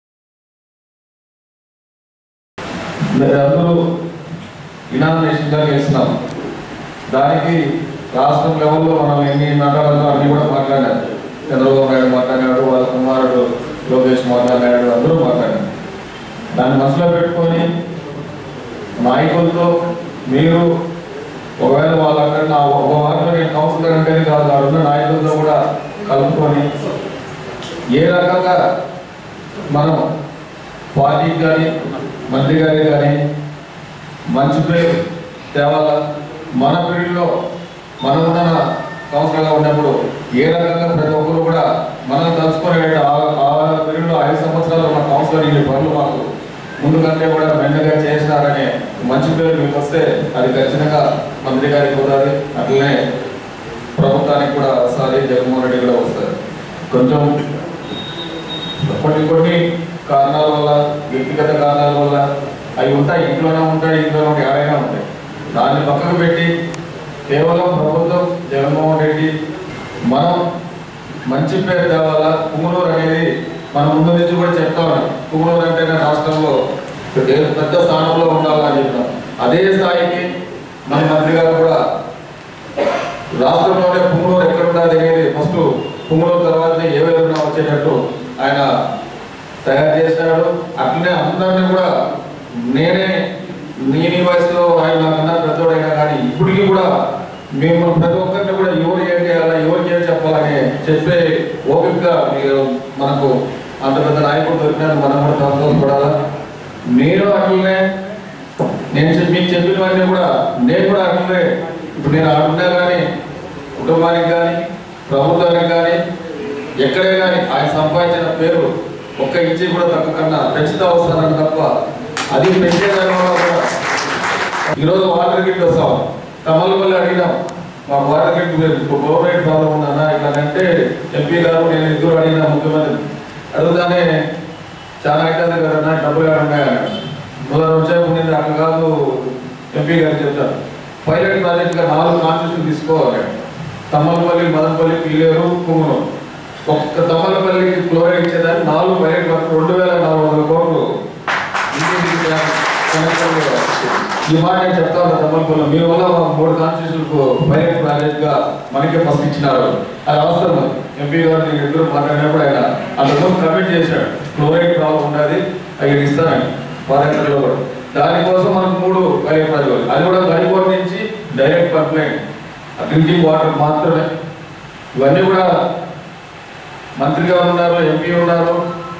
మీరందరూ ఇనామినేషన్గా చేస్తున్నాం దానికి రాష్ట్రం లెవెల్లో మనం ఎన్ని నగరాల్లో అన్ని కూడా మాట్లాడారు చంద్రబాబు నాయుడు మాట్లాడాడు వాళ్ళ కుమారుడు లోకేష్ మాట్లాడాడు అందరూ మాట్లాడారు దాన్ని మనసులో పెట్టుకొని నాయకులతో మీరు ఒకవేళ వాళ్ళందరూ నా ఒక వారిలో నేను కౌన్సిలర్ అంటే కాదు ఆ ఉన్న నాయకులతో కూడా కలుపుకొని ఏ రకంగా మనం పార్టీకి కానీ మంత్రి గారికి కానీ మంచి పేరు తేవాలా మన పీరియడ్లో మనం ఉన్న సంవత్సరంగా ఉన్నప్పుడు ఏ రకంగా ప్రతి ఒక్కరు కూడా మనం తలుచుకునే ఆ ఆ పీరియడ్లో ఐదు సంవత్సరాలు మన కౌన్సిలర్ ఈ పనులు మాకు ముందు కంటే కూడా మెండుగా చేసినారనే మంచి పేరు మీకు వస్తే అది ఖచ్చితంగా మంత్రి గారికి కుదరదు అట్లనే ప్రభుత్వానికి కూడా వస్తుంది జగన్మోహన్ రెడ్డి కూడా వస్తారు కొంచెం కొన్ని కొన్ని కారణాల వల్ల వ్యక్తిగత కారణాల వల్ల అవి ఉంటాయి ఇంట్లోనే ఉంటాయి ఇంట్లోనే ఉంటాయి ఎవరైనా ఉంటాయి దాన్ని పక్కకు పెట్టి కేవలం ప్రభుత్వం జగన్మోహన్ రెడ్డి మనం మంచి పేరు తేవాలా పుంగనూరు అనేది మన ముందు నుంచి కూడా చెప్తా ఉన్నాం పుంగనూరు అంటేనే రాష్ట్రంలో పెద్ద- పెద్ద స్థానంలో ఉండాలని చెప్తాం అదే స్థాయికి మన మంత్రి గారు కూడా రాష్ట్రంలోనే పుంగనూరు ఎక్కడ ఉన్నది అనేది ఫస్ట్ పుంగనూరు తర్వాతనే ఏ విధంగా వచ్చేటట్టు ఆయన తయారు చేశాడు అట్లనే అందరినీ కూడా నేనే నేను ఈ వయసులో ఆయన నాకన్నా పెద్దోడైనా కానీ ఇప్పటికీ కూడా మేము ప్రతి ఒక్కరిని కూడా ఎవరు ఏం చేయాలా ఎవరికి ఏం చెప్పాలని చెప్పే ఓపిక మీరు మనకు అంత పెద్ద నాయకుడు దొరికినారు మనం కూడా సంతోషపడాలా నేను అట్లనే నేను చెప్పి మీకు చెప్పినవన్నీ కూడా నేను కూడా అట్లనే ఇప్పుడు నేను అడుగున్నా కానీ కుటుంబానికి కానీ ప్రభుత్వానికి కానీ ఎక్కడే కానీ ఆయన సంపాదించిన పేరు ఒక్క ఇంచి కూడా తక్కువ కన్నా పెంచుతా వస్తానని తప్ప అది పెంచేదాని వల్ల కూడా ఈరోజు వాటర్ గిట్ వస్తాం తమలపల్లి అడిగినాం మా వాటర్ గిట్ గవర్నమెంట్ ప్రాబ్లం ఉందన్నా ఇట్లా అంటే ఎంపీ గారు నేను ఇద్దరు అడిగినా ముఖ్యమంత్రి అడుగుతానే చాలా అవుతుంది కదన్నా డబ్బులు ఏమైనా ఉన్నాయని మొదటి వచ్చే ఉండింది అక్కడ కాదు ఎంపీ గారు చెప్తారు పైలట్ ప్రాజెక్ట్గా నాలుగు కాన్స్టిట్యూషన్ తీసుకోవాలి తమ్మలపల్లి మదనపల్లి పిల్లేరు కుమ్మను ఒక్క తమ్మలపల్లికి క్లోరైడ్ ఇచ్చేదాన్ని నాలుగు పైలట్ వర్క్ రెండు వేల నాలుగు వందల కోట్లు ఇంటింటికి కనెక్షన్లు ఈ మాట నేను చెప్తా ఉన్నా తమ్మలపల్లి మీ వల్ల మా మూడు కాన్స్టిట్యూషన్కు పైలట్ ప్రాజెక్ట్గా మనకే ఫస్ట్ ఇచ్చినారు అది అవసరం ఎంపీ గారు నేను ఇద్దరు మాట్లాడినప్పుడు ఆయన అంతకుముందు కమిట్ చేశాడు క్లోరైడ్ ప్రాబ్లం ఉన్నది అవి ఇస్తానని పాదయాత్రలో కూడా దానికోసం మనకు మూడు పైలట్ ప్రాజెక్టులు అది కూడా గడిపోటు నుంచి డైరెక్ట్ పైప్ డ్రింకింగ్ వాటర్ మాత్రమే ఇవన్నీ కూడా మంత్రి గారు ఉన్నారు ఎంపీ ఉన్నారు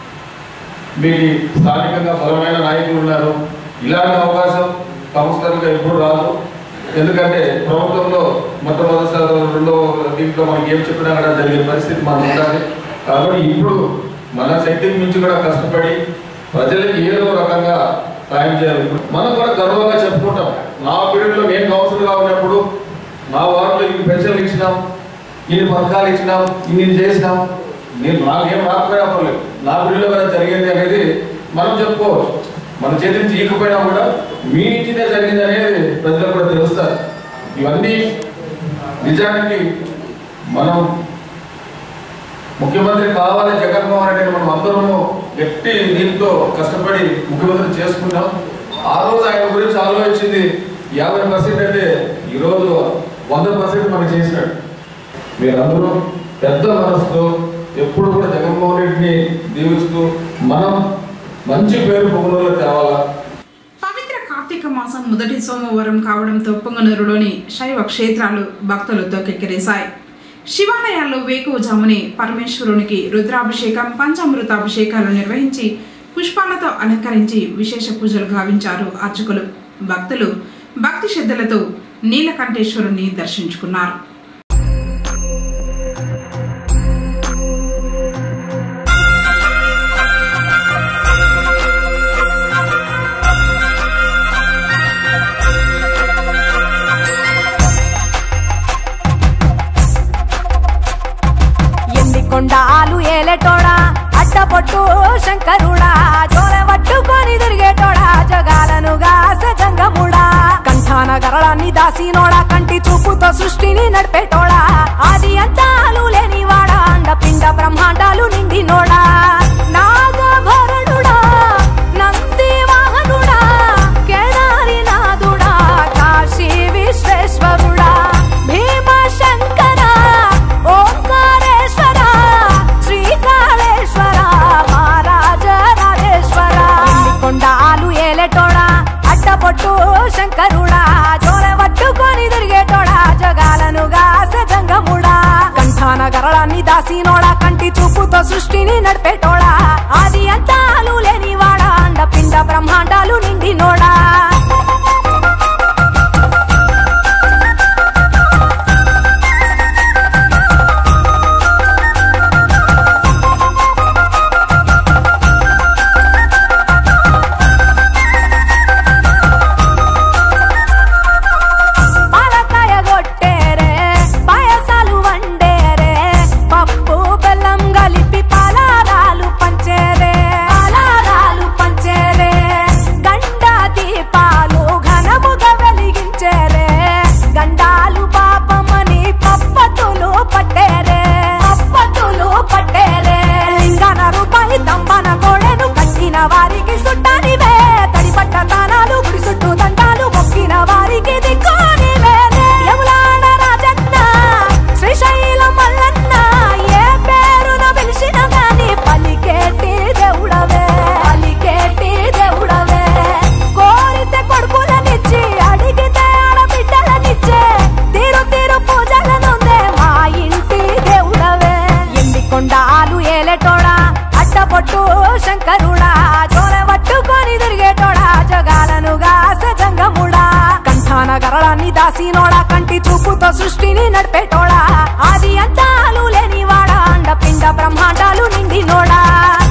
మీకు స్థానికంగా బలమైన నాయకులు ఉన్నారు ఇలాంటి అవకాశం సంస్థలుగా ఎప్పుడు రాదు ఎందుకంటే ప్రభుత్వంలో మొట్టమొదటిసారి రెండో దీంట్లో మనకి ఏం చెప్పినా కూడా జరిగే పరిస్థితి మనం ఉండాలి కాబట్టి ఇప్పుడు మన శక్తికి మించి కూడా కష్టపడి ప్రజలకి ఏదో రకంగా సాయం చేయాలి మనం కూడా గర్వంగా చెప్పుకుంటాం నా పీరియడ్లో నేను కౌన్సిల్గా ఉన్నప్పుడు మా వార్డులో ఇన్ని పెన్షన్లు ఇచ్చినాం ఇన్ని పథకాలు ఇచ్చినాం ఇన్ని చేసినాం నేను నాకేం రాకపోయినా పర్లేదు నా పీరియడ్లో కదా జరిగింది అనేది మనం చెప్పుకోవచ్చు మన చేతి నుంచి ఈకపోయినా కూడా మీ నుంచినే జరిగింది అనేది ప్రజలకు కూడా తెలుస్తారు ఇవన్నీ నిజానికి మనం ముఖ్యమంత్రి కావాలి జగన్మోహన్ రెడ్డి మనం అందరము గట్టి దీంతో కష్టపడి ముఖ్యమంత్రి చేసుకున్నాం ఆ రోజు ఆయన గురించి ఆలోచించింది యాభై పర్సెంట్ అంటే ఈరోజు వంద పర్సెంట్ మనం చేసినాడు మీరందరూ పెద్ద మనసుతో ఎప్పుడు కూడా జగన్మోహన్ రెడ్డిని దీవిస్తూ మనం మంచి పేరు పొంగనూరులో తేవాలా పవిత్ర కార్తీక మాసం మొదటి సోమవారం కావడంతో పొంగనూరులోని శైవ క్షేత్రాలు భక్తులతో కెక్కిరేశాయి శివాలయాల్లో వేకువజామునే పరమేశ్వరునికి రుద్రాభిషేకం పంచామృతాభిషేకాలు నిర్వహించి పుష్పాలతో అలంకరించి విశేష పూజలు గావించారు అర్చకులు భక్తులు భక్తి శ్రద్ధలతో నీలకంఠేశ్వరుని దర్శించుకున్నారు ఎన్ని కొండాలు ఏలేటోడా అడ్డపొట్టు శంకరుడా జోల పట్టుకొని తిరిగేటోడా జగాలను గాస జంగముడా కంఠాన గరళాన్ని దాసినోడా కంటి చూపుతో సృష్టిని నడిపేటోడా ఆది అంతాలు లేనివాడా అండ పిండ బ్రహ్మాండాలు నిండినోడా నాగభరణుడా నంది వాహనుడా కేదారి నాదుడా కాశీ విశ్వేశ్వరుడా భీమశంకర ఓంకారేశ్వర శ్రీకాళేశ్వర మహారాజ రాజేశ్వర కొండాలు ఏలేటోడా అడ్డపొట్టు శంకరుడా జోల పట్టుకొని తిరిగేటోడా జగాలను గాస జంగముడా కంఠాన గరళాన్ని దాసినోడా కంటి చూపుతో సృష్టిని నడిపేటోడా ఆది అంతాలు లేనివాడా అండ పిండ బ్రహ్మాండాలు నిండినోడా పాలకాయ కొట్టేరే పాయసాలు వండేరే పప్పు బెల్లం కలిపి పలారాలు పంచే కొండాలు ఏలేటోడా అట్టపొట్టు శంకరుడా జోల పట్టుకొని తిరిగేటోడా జగాలను గాసజంగముడా కంఠాన గరళాన్ని దాసినోడా కంటి చూపుతో సృష్టిని నడిపేటోడా ఆది అంతాలు లేనివాడా అండ పిండ బ్రహ్మాండాలు నిండినోడా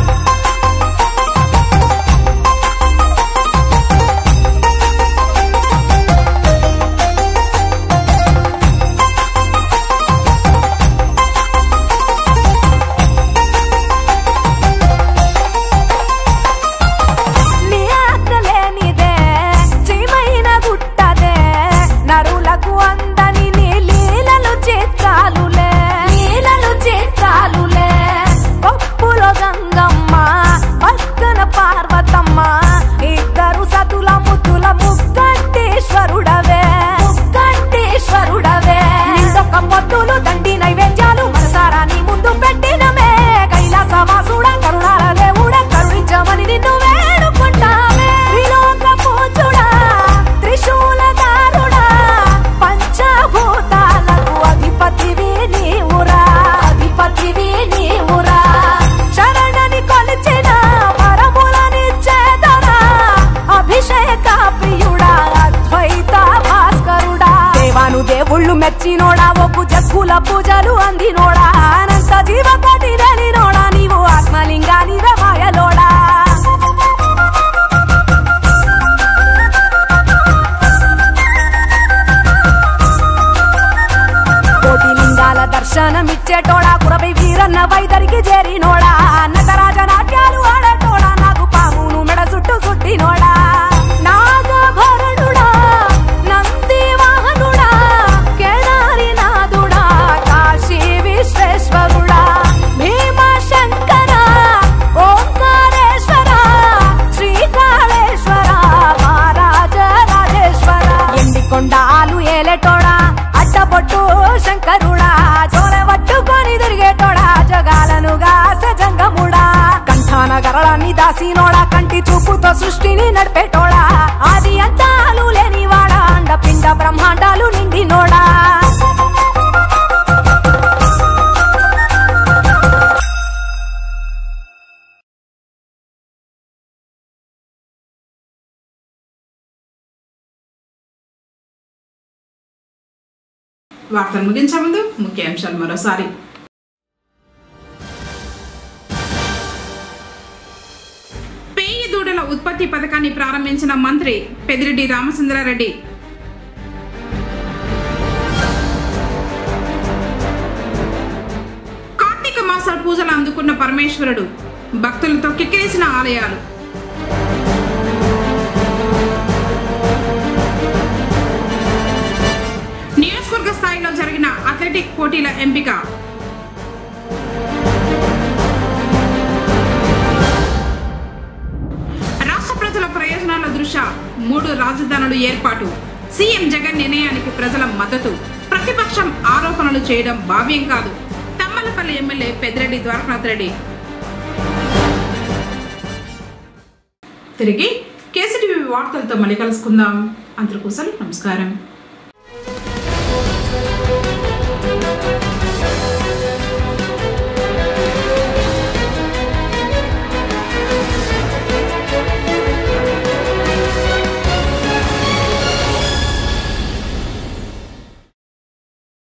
నీ ఆజ్ఞ లేనిదే చీమైన గుట్టదే నరులకు అందని నీ లీలలు చిత్రాలులే లీలలు చిత్రాలులే పప్పులో గంగమ్మ పక్కన పార్వతమ్మ ఇద్దరు సతుల ముద్దుల ముక్కంటేశ్వరుడవే ముక్కంటేశ్వరుడవే నిందొక్క పొద్దులు దండి నైవేద్యాలు మనసారా నీ ముందు పెట్టినమే కైలాసవాసుడ కరుణాల దేవుడ కరుణించమని నిన్ను వేడుకుంటామే త్రిలోక పూజుడా త్రిశూలదారుడా పంచభూతాలకు అధిపతివి నీవురా అధిపతివి నీవురా శరణని కొలిచిన వరములనిచ్చేదరా అభిషేక ప్రియుడా అద్వైత భాస్కరుడా దేవాను దేవుళ్ళు మెచ్చినోడా ఒప్పు జగ్గుల పూజలు అందినోడా అనంత జీవకోటి నోడా నీవు ఆత్మలింగాని మాయలోడా కోటి లింగాల దర్శనమిచ్చేటోడా కురవై వీరన్న వైదరికి చేరినోడా నటరాజ నాట్యాలు ఆడేటోడా నాకు పామును మెడ చుట్టూ చుట్టినోడా నాగభరణుడా నంది వాహనుడా కేదారి నాథుడా కాశీ విశ్వేశ్వరుడా భీమ శంకర ఓంకారేశ్వర శ్రీకాళేశ్వర మహారాజ రాజేశ్వర ఎండి కొండాలు ఏలేటోడా అడ్డపొట్టు శంకరుడా జోల పట్టుకొని తిరిగేటోడా జగాలను గాసజంగముడా కంఠాన గరళాన్ని దాసినోడా కంటి చూపుతో సృష్టిని నడిపేటోడా ఆది అంతాలు లేనివాడా అండ పిండ బ్రహ్మాండాలు నిండినోడా వార్తలు ముగించే ముందు ముఖ్యాంశాలు మరోసారి పేయి దూడల ఉత్పత్తి పథకాన్ని ప్రారంభించిన మంత్రి పెదిరెడ్డి రామచంద్రారెడ్డి కార్తీక మాసాల పూజలు అందుకున్న పరమేశ్వరుడు భక్తులతో కిక్కిరిసిన ఆలయాలు నియోజకవర్గ స్థాయిలో జరిగిన అథ్లెటిక్ పోటీల ఎంపిక రాష్ట్ర ప్రజల ప్రయోజనాల దృష్ట్యా మూడు రాజధానులు ఏర్పాటు సీఎం జగన్ నిర్ణయానికి ప్రజల మద్దతు ప్రతిపక్షం ఆరోపణలు చేయడం భావ్యం కాదు తమ్మలపల్లి ఎమ్మెల్యే పెద్దిరెడ్డి ద్వారకానాథ్ రెడ్డి తిరిగి కేసీటీవీ వార్తలతో మళ్ళీ కలుసుకుందాం అందరికోసం నమస్కారం